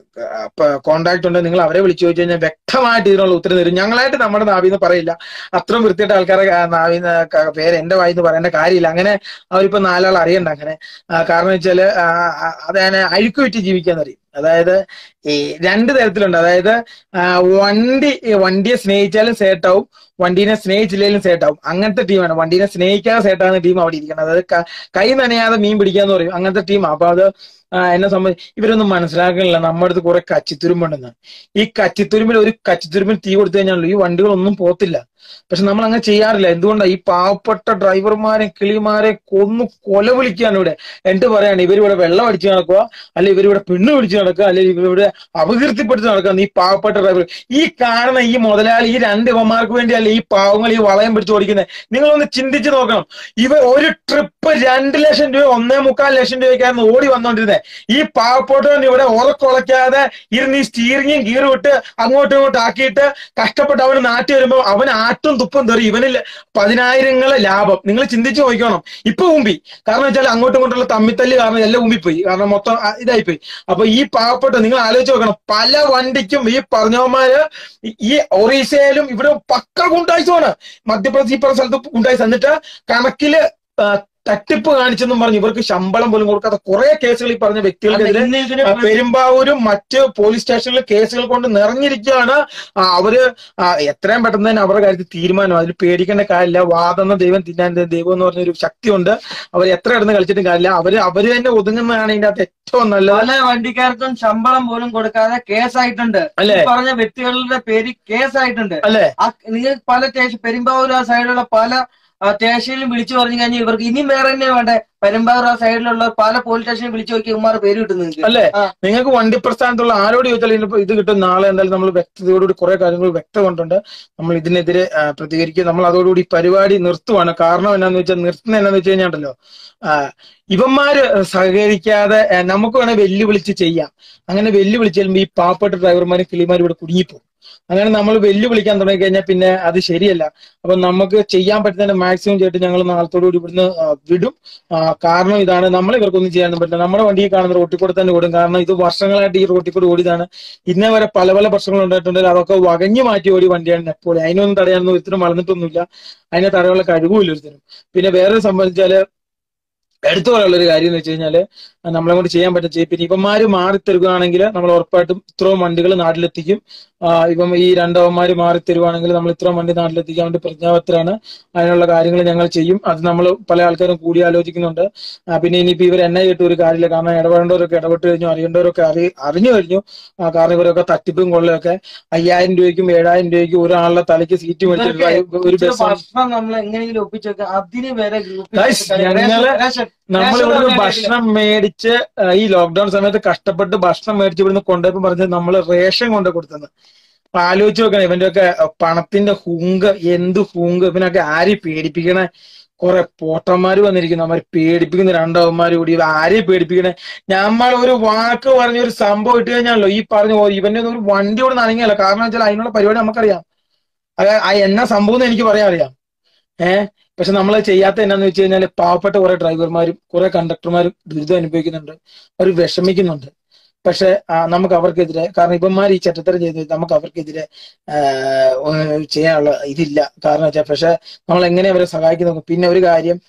കോണ്ടാക്ട് ഉണ്ടെങ്കിൽ നിങ്ങൾ അവരെ വിളിച്ചു ചോദിച്ചു കഴിഞ്ഞാൽ വ്യക്തമായിട്ട് ഇതിനുള്ള ഉത്തരം തരും ഞങ്ങളായിട്ട് നമ്മുടെ നാവിന്ന് പറയില്ല അത്രയും വൃത്തിയായിട്ട് ആൾക്കാരെ ആ, നാവിന്ന് ക- പേര് എന്റെ വായിന്ന് പറയേണ്ട കാര്യമില്ല അങ്ങനെ അവരിപ്പോ നാലാൾ അറിയണ്ട അങ്ങനെ ആ, കാരണം വെച്ചാല് ആ, ആ, അതാണ് അഴുക്ക് വിറ്റ് ജീവിക്കാന്ന് അറിയും അതായത് ഈ രണ്ട് തരത്തിലുണ്ട് അതായത് ആ, വണ്ടി ഈ വണ്ടിയെ സ്നേഹിച്ചാലും സേട്ടാവും വണ്ടീനെ സ്നേഹിച്ചില്ലെങ്കിലും സേട്ടാവും അങ്ങനത്തെ ടീമാണ് വണ്ടീനെ സ്നേഹിക്കാതെ സേട്ടാകുന്ന ടീം അവിടെ ഇരിക്കണം അതായത് ക- കൈ നനയാതെ മീൻ പിടിക്കാന്ന് പറയും അങ്ങനത്തെ ടീമാണ് അപ്പൊ അത് ആ, എന്നെ സംബന്ധിച്ച് ഇവരൊന്നും മനസ്സിലാക്കണില്ല നമ്മുടെ അടുത്ത് കുറെ കച്ചിത്തുരുമ്പുണ്ടെന്ന് ഈ കച്ചിത്തുരുമ്പിൽ ഒരു കച്ചിത്തുരുമ്പിൽ തീ കൊടുത്തു കഴിഞ്ഞാൽ ഈ വണ്ടികളൊന്നും പോത്തില്ല പക്ഷെ നമ്മൾ അങ്ങനെ ചെയ്യാറില്ല എന്തുകൊണ്ടാണ് ഈ പാവപ്പെട്ട ഡ്രൈവർമാരെ കിളിമാരെ കൊന്നു കൊല വിളിക്കുകയാണ് ഇവിടെ എന്നിട്ട് പറയാണ് ഇവരിവിടെ വെള്ളം അടിച്ചു നടക്കുക അല്ലെ ഇവരിവിടെ പെണ്ണ് പിടിച്ചു നടക്കുക അല്ലെങ്കിൽ ഇവരിവിടെ അപകീർത്തിപ്പെടുത്തി നടക്കുക ഈ പാവപ്പെട്ട ഡ്രൈവർ ഈ കാണുന്ന ഈ മുതലാളി ഈ രണ്ട് ഇവന്മാർക്ക് വേണ്ടിയല്ല ഈ പാവങ്ങൾ ഈ വളയം പിടിച്ചു ഓടിക്കുന്നത് നിങ്ങളൊന്ന് ചിന്തിച്ചു നോക്കണം ഇവ ഒരു ട്രിപ്പ് രണ്ട് ലക്ഷം രൂപ ഒന്നേ മുക്കാൽ ലക്ഷം രൂപയ്ക്കായിരുന്നു ഓടി വന്നോണ്ടിരുന്നത് ഈ പാവപ്പെട്ടവൻ ഇവിടെ ഉറക്കുളയ്ക്കാതെ ഇരുന്ന് ഈ സ്റ്റീറിങ്ങും ഗീറും ഇട്ട് അങ്ങോട്ടും ഇങ്ങോട്ടും ആക്കിയിട്ട് കഷ്ടപ്പെട്ട് അവന് നാട്ടി വരുമ്പോ അവൻ ആറ്റും തുപ്പും തെറി ഇവന് പതിനായിരങ്ങളെ ലാഭം നിങ്ങൾ ചിന്തിച്ചു നോക്കണം ഇപ്പൊ ഉമ്പി കാരണം വെച്ചാൽ അങ്ങോട്ടും ഇങ്ങോട്ടുള്ള തമ്മിത്തല്ല് കാരണം എല്ലാം ഉമ്പിപ്പോയി കാരണം മൊത്തം ആ, ഇതായിപ്പോയി അപ്പൊ ഈ പാവപ്പെട്ട നിങ്ങൾ ആലോചിച്ച് നോക്കണം പല വണ്ടിക്കും ഈ പറഞ്ഞവന്മാര് ഈ ഒറീസയിലും ഇവിടെ പക്ക ഗുണ്ടായിസമാണ് മധ്യപ്രദേശ് ഈ പറഞ്ഞ സ്ഥലത്ത് ഗുണ്ടായിസ് എന്നിട്ട് കണക്കില് ആ, തട്ടിപ്പ് കാണിച്ചെന്നും പറഞ്ഞ് ഇവർക്ക് ശമ്പളം പോലും കൊടുക്കാത്ത കുറെ കേസുകൾ ഈ പറഞ്ഞ വ്യക്തികൾക്കെതിരെ ഇന്ന് ഇതിന് ആ, പെരുമ്പാവൂരും മറ്റ് പോലീസ് സ്റ്റേഷനിലെ കേസുകൾ കൊണ്ട് നിറഞ്ഞിരിക്കുകയാണ് ആ, അവര് ആ, എത്രയും പെട്ടെന്ന് തന്നെ അവരുടെ കാര്യത്തിൽ തീരുമാനം അതിൽ പേടിക്കേണ്ട കാര്യമില്ല വാദന്ന ദൈവം തിന്നാൻ ദൈവം എന്ന് പറഞ്ഞൊരു ശക്തിയുണ്ട് അവർ എത്ര കിടന്ന് കളിച്ചിട്ടും കാര്യമില്ല അവര് അവര് തന്നെ ഒതുങ്ങുന്നതാണ് ഇതിന്റെ അകത്ത് ഏറ്റവും നല്ലത് പല വണ്ടിക്കാർക്കും ശമ്പളം പോലും കൊടുക്കാതെ കേസായിട്ടുണ്ട് അല്ലേ ഈ പറഞ്ഞ വ്യക്തികളുടെ പേര് കേസായിട്ടുണ്ട് അല്ലേ ആ നിങ്ങൾ പല സ്റ്റേഷൻ പെരുമ്പാവൂർ ആ സൈഡിലുള്ള പല ആ, സ്റ്റേഷനിലും വിളിച്ചു പറഞ്ഞു കഴിഞ്ഞാൽ ഇവർക്ക് ഇനിയും വേറെ തന്നെ വേണ്ടേ പെരുമ്പാവൂർ ആ സൈഡിലുള്ള പല പോലീസ് സ്റ്റേഷനിൽ വിളിച്ചു നോക്കി ഉമ്മാർ പേര് കിട്ടും നിങ്ങൾക്ക് അല്ലേ ആ. നിങ്ങൾക്ക് വണ്ടി പ്രസ്ഥാനത്തുള്ള ആരോട് ചോദിച്ചാൽ ഇതിനിപ്പോ ഇത് കിട്ടും നാളെ എന്തായാലും നമ്മൾ വ്യക്തതയോടുകൂടി കുറെ കാര്യങ്ങൾ വ്യക്തമുണ്ട് നമ്മൾ ഇതിനെതിരെ ആ, പ്രതികരിക്കും നമ്മൾ അതോടുകൂടി ഈ പരിപാടി നിർത്തുവാണ് കാരണം എന്നാന്ന് വെച്ചാൽ നിർത്തുന്ന എന്നാന്ന് വെച്ച് കഴിഞ്ഞാൽ ഉണ്ടല്ലോ ആ, ഇവന്മാര് സഹകരിക്കാതെ ആ, നമുക്ക് വേണേൽ വെല്ലുവിളിച്ച് ചെയ്യാം അങ്ങനെ വെല്ലുവിളിച്ച് ചെല്ലുമ്പോൾ ഈ പാവപ്പെട്ട ഡ്രൈവർമാരും കിളിമാരും ഇവിടെ കുടുങ്ങിപ്പോകും അങ്ങനെ നമ്മൾ വെല്ലുവിളിക്കാൻ തുടങ്ങി കഴിഞ്ഞാൽ പിന്നെ അത് ശരിയല്ല അപ്പൊ നമുക്ക് ചെയ്യാൻ പറ്റുന്നതിന്റെ മാക്സിമം ചെയ്തിട്ട് ഞങ്ങൾ നാളത്തോടു കൂടി ഇവിടുന്ന് ആ, വിടും ആ, കാരണം ഇതാണ് നമ്മൾ ഇവർക്കൊന്നും ചെയ്യാനൊന്നും പറ്റില്ല നമ്മുടെ വണ്ടിയിൽ കാണുന്ന റോട്ടിൽ കൂടെ തന്നെ ഓടും കാരണം ഇത് വർഷങ്ങളായിട്ട് ഈ റോട്ടിൽ കൂടെ ഓടിയതാണ് ഇന്നേ വരെ പല പല പ്രശ്നങ്ങൾ ഉണ്ടായിട്ടുണ്ടെങ്കിൽ അതൊക്കെ വകഞ്ഞു മാറ്റി ഓടി വണ്ടിയാണ് നെപ്പോളി അതിനൊന്നും തടയാനൊന്നും ഒരുത്തരും വളർന്നിട്ടൊന്നുമില്ല അതിനെ തടയാനുള്ള കഴിവുമില്ല ഒരുത്തരും പിന്നെ വേറൊരു സംബന്ധിച്ചാല് എടുത്തു പറയാനുള്ള ഒരു കാര്യം എന്ന് വെച്ച് കഴിഞ്ഞാല് നമ്മളെ കൊണ്ട് ചെയ്യാൻ പറ്റും ചെയ്യും പിന്നെ ഇവന്മാര് മാറിത്തരുകയാണെങ്കിൽ നമ്മൾ ഉറപ്പായിട്ടും ഇത്രയും വണ്ടികൾ നാട്ടിലെത്തിക്കും ആ, ഇപ്പം ഈ രണ്ടവന്മാര് മാറിത്തരുവാണെങ്കിൽ നമ്മൾ ഇത്രയും വണ്ടി നാട്ടിലെത്തിക്കാൻ വേണ്ടി പ്രതിജ്ഞാബദ്ധരാണ് അതിനുള്ള കാര്യങ്ങൾ ഞങ്ങൾ ചെയ്യും അത് നമ്മൾ പല ആൾക്കാരും കൂടി ആലോചിക്കുന്നുണ്ട് ആ, പിന്നെ ഇനിയിപ്പോ ഇവർ എന്നെ കേട്ട് ഒരു കാര്യമില്ല കാരണം ഇടപെടേണ്ടവരൊക്കെ ഇടപെട്ട് കഴിഞ്ഞു അറിയേണ്ടവരൊക്കെ അറി അറിഞ്ഞു കഴിഞ്ഞു ആ, കാരണം ഇവരൊക്കെ തട്ടിപ്പും കൊള്ളയൊക്കെ അയ്യായിരം രൂപയ്ക്കും ഏഴായിരം രൂപയ്ക്കും ഒരാളുടെ തലയ്ക്ക് സീറ്റ് മേടിച്ചിട്ട് ഒരു ഇച്ചിരി ബസ് ഭക്ഷണം നമ്മൾ എങ്ങനെയെങ്കിലും ഒപ്പിച്ചൊക്കെ അതിന് വരെ Guys, ഞങ്ങള് നമ്മൾ ഇവിടുന്ന് ഭക്ഷണം മേടിച്ച് ആ, ഈ ലോക്ക്ഡൌൺ സമയത്ത് കഷ്ടപ്പെട്ട് ഭക്ഷണം മേടിച്ച് ഇവിടുന്ന് കൊണ്ടുപോയപ്പോ പറഞ്ഞത് നമ്മൾ റേഷൻ കൊണ്ട് കൊടുത്തത് അപ്പൊ ആലോചിച്ച് നോക്കണം ഇവന്റെ ഒക്കെ പണത്തിന്റെ ഹുങ്ക് എന്ത് ഹുങ്ക് ഇവനൊക്കെ ആരെയും പേടിപ്പിക്കണേ കുറെ പോട്ടന്മാര് വന്നിരിക്കുന്നു അവന്മാര് പേടിപ്പിക്കുന്ന രണ്ടവന്മാര് കൂടി ഇവ ആരെയും പേടിപ്പിക്കണേ നമ്മൾ ഒരു വാക്ക് പറഞ്ഞ ഒരു സംഭവം ഇട്ട് കഴിഞ്ഞാണല്ലോ ഈ പറഞ്ഞ പോലെ ഇവന്റെ ഒന്നും ഒരു വണ്ടി ഇവിടെ നനങ്ങിയല്ല കാരണം വെച്ചാൽ അതിനുള്ള പരിപാടി നമുക്കറിയാം അത് ആ എന്നാ സംഭവം എന്ന് എനിക്ക് പറയാൻ അറിയാം ഏഹ് പക്ഷെ നമ്മൾ ചെയ്യാത്ത എന്നാന്ന് വെച്ച് കഴിഞ്ഞാൽ പാവപ്പെട്ട കുറെ ഡ്രൈവർമാരും കുറെ കണ്ടക്ടർമാരും ദുരിതം അനുഭവിക്കുന്നുണ്ട് അവർ വിഷമിക്കുന്നുണ്ട് പക്ഷെ ആ, നമുക്ക് അവർക്കെതിരെ കാരണം ഇവന്മാർ ഈ ചട്ടത്തരം ചെയ്ത് നമുക്ക് അവർക്കെതിരെ ആ, ഒ- ചെയ്യാനുള്ള ഇതില്ല കാരണം വെച്ചാൽ പക്ഷെ നമ്മൾ എങ്ങനെ അവരെ സഹായിക്കുന്നു പിന്നെ ഒരു കാര്യം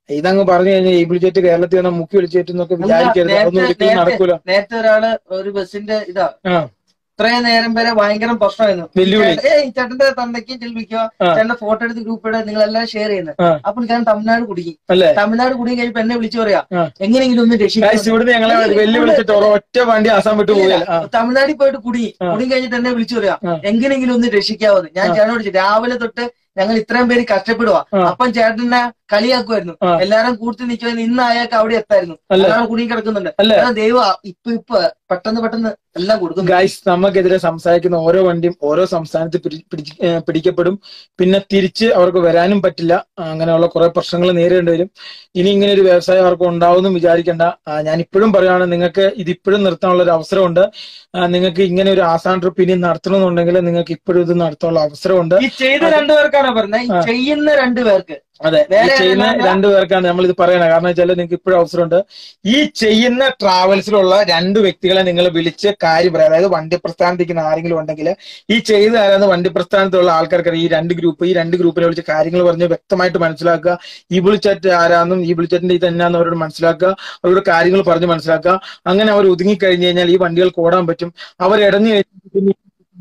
ഇതങ്ങ് പറഞ്ഞു കഴിഞ്ഞാൽ ഈ വിളിച്ചിട്ട് കേരളത്തിൽ വന്ന മുക്കി വിളിച്ചേറ്റെന്നൊക്കെ അല്ല, വിചാരിക്കരുത് അതൊന്നും നേരത്തെ ഒരിക്കലും നടക്കൂല നേരത്തെ ഒരാള് ഒരു ബസ്സിന്റെ ഇതാ ആ ഇത്രയും നേരം വരെ ഭയങ്കര പ്രശ്നമായിരുന്നു വെല്ലുവിളി. ഏയ് ചേട്ടന്റെ തന്തയ്ക്ക് ചെൽപ്പിക്കുക ആ. ചേട്ടന്റെ ഫോട്ടോ എടുത്ത് ഗ്രൂപ്പ് ഇടുക നിങ്ങൾ എല്ലാം ഷെയർ ചെയ്യുന്നത് ആ. അപ്പോൾ ഞാൻ തമിഴ്നാട് കുടുങ്ങി അല്ലേ തമിഴ്നാട് കുടുങ്ങി കഴിഞ്ഞപ്പോ എന്നെ വിളിച്ചു പറയാ ആ. എങ്ങനെയെങ്കിലും ഒന്ന് ഗൈസ് രക്ഷിക്കണം ഇവിടുന്ന് ഞങ്ങളെ വെല്ലുവിളിച്ചിട്ട് ഒറ്റ വണ്ടി ആസാം വിട്ട് പോയല്ല ആ തമിഴ്നാട്ടിൽ പോയിട്ട് കുടുങ്ങി ആ. കുടുങ്ങി കഴിഞ്ഞിട്ട് എന്നെ വിളിച്ചു പറയാ ആ. എങ്ങനെയെങ്കിലും ഒന്ന് രക്ഷിക്കാവുന്നത് ഞാൻ ആ. ചേട്ടനോട് ചോദിച്ചു, രാവിലെ തൊട്ട് ഞങ്ങൾ ഇത്രയും പേര് കഷ്ടപ്പെടുവാ ആ. അപ്പം ചേട്ടനെ കളിയാക്കുമായിരുന്നു ആ. എല്ലാരും കൂട്ടി നിൽക്കുവാൻ ഇന്ന് അയാൾക്ക് അവിടെ എത്തായിരുന്നു അല്ലേ? അയാൾ കുടുങ്ങി കിടക്കുന്നുണ്ട് അല്ലേ? അതാ ദൈവം ഇപ്പൊ ഇപ്പൊ പെട്ടെന്ന് പെട്ടെന്ന് എല്ലാം കൊടുക്കുന്നു ഗൈസ് നമുക്കെതിരെ സംസാരിക്കുന്ന ഓരോ വണ്ടിയും ഓരോ സംസ്ഥാനത്ത് പിടി- പിടിച്ച് ഏ, പിടിക്കപ്പെടും പിന്നെ തിരിച്ച് അവർക്ക് വരാനും പറ്റില്ല ആ, അങ്ങനെയുള്ള കുറെ പ്രശ്നങ്ങൾ നേരിടേണ്ടി വരും ഇനി ഇങ്ങനെ ഒരു വ്യവസായം അവർക്ക് ഉണ്ടാവുമെന്നും വിചാരിക്കേണ്ട ആ, ഞാൻ ഇപ്പോഴും പറയുകയാണ് നിങ്ങൾക്ക് ഇത് ഇപ്പോഴും നിർത്താനുള്ള ഒരു അവസരമുണ്ട് ആ, നിങ്ങൾക്ക് ഇങ്ങനെ ഒരു ആസാം ട്രിപ്പ് ഇനി നടത്തണമെന്നുണ്ടെങ്കിൽ നിങ്ങൾക്ക് ഇപ്പോഴും ഇത് നടത്താനുള്ള അവസരമുണ്ട് ഈ ചെയ്ത രണ്ടുപേർക്കാണ് പറഞ്ഞത് ഈ ആ. ചെയ്യുന്ന രണ്ടുപേർക്ക് അതെ ഈ വേറെ ചെയ്യുന്ന ആരെങ്കിലും രണ്ടുപേർക്കാണ് നമ്മൾ ഇത് പറയണത് കാരണം വെച്ചാൽ നിങ്ങൾക്ക് ഇപ്പോഴും അവസരമുണ്ട് ഈ ചെയ്യുന്ന ട്രാവൽസിലുള്ള രണ്ട് വ്യക്തികളെ നിങ്ങൾ വിളിച്ച് കാര്യം പറയാം അതായത് വണ്ടി പ്രസ്ഥാനത്തിരിക്കുന്ന ആരെങ്കിലും ഉണ്ടെങ്കിൽ ഈ ചെയ്ത ആരാന്ന് വണ്ടി പ്രസ്ഥാനത്തുള്ള ആൾക്കാർക്ക് ഈ രണ്ട് ഗ്രൂപ്പ് ഈ രണ്ട് ഗ്രൂപ്പിനെ വിളിച്ച് കാര്യങ്ങൾ പറഞ്ഞ് വ്യക്തമായിട്ട് മനസ്സിലാക്കുക ഈ വിളിച്ചാറ്റ് ആരാന്നും ഈ വിളിച്ചാറ്റിന്റെ ഇത് എന്നാന്ന് അവരോട് മനസ്സിലാക്കുക അവരോട് കാര്യങ്ങൾ പറഞ്ഞ് മനസ്സിലാക്കുക അങ്ങനെ അവർ ഒതുങ്ങി കഴിഞ്ഞു കഴിഞ്ഞാൽ ഈ വണ്ടികൾക്ക് ഓടാൻ പറ്റും അവർ ഇടഞ്ഞു കഴിഞ്ഞാൽ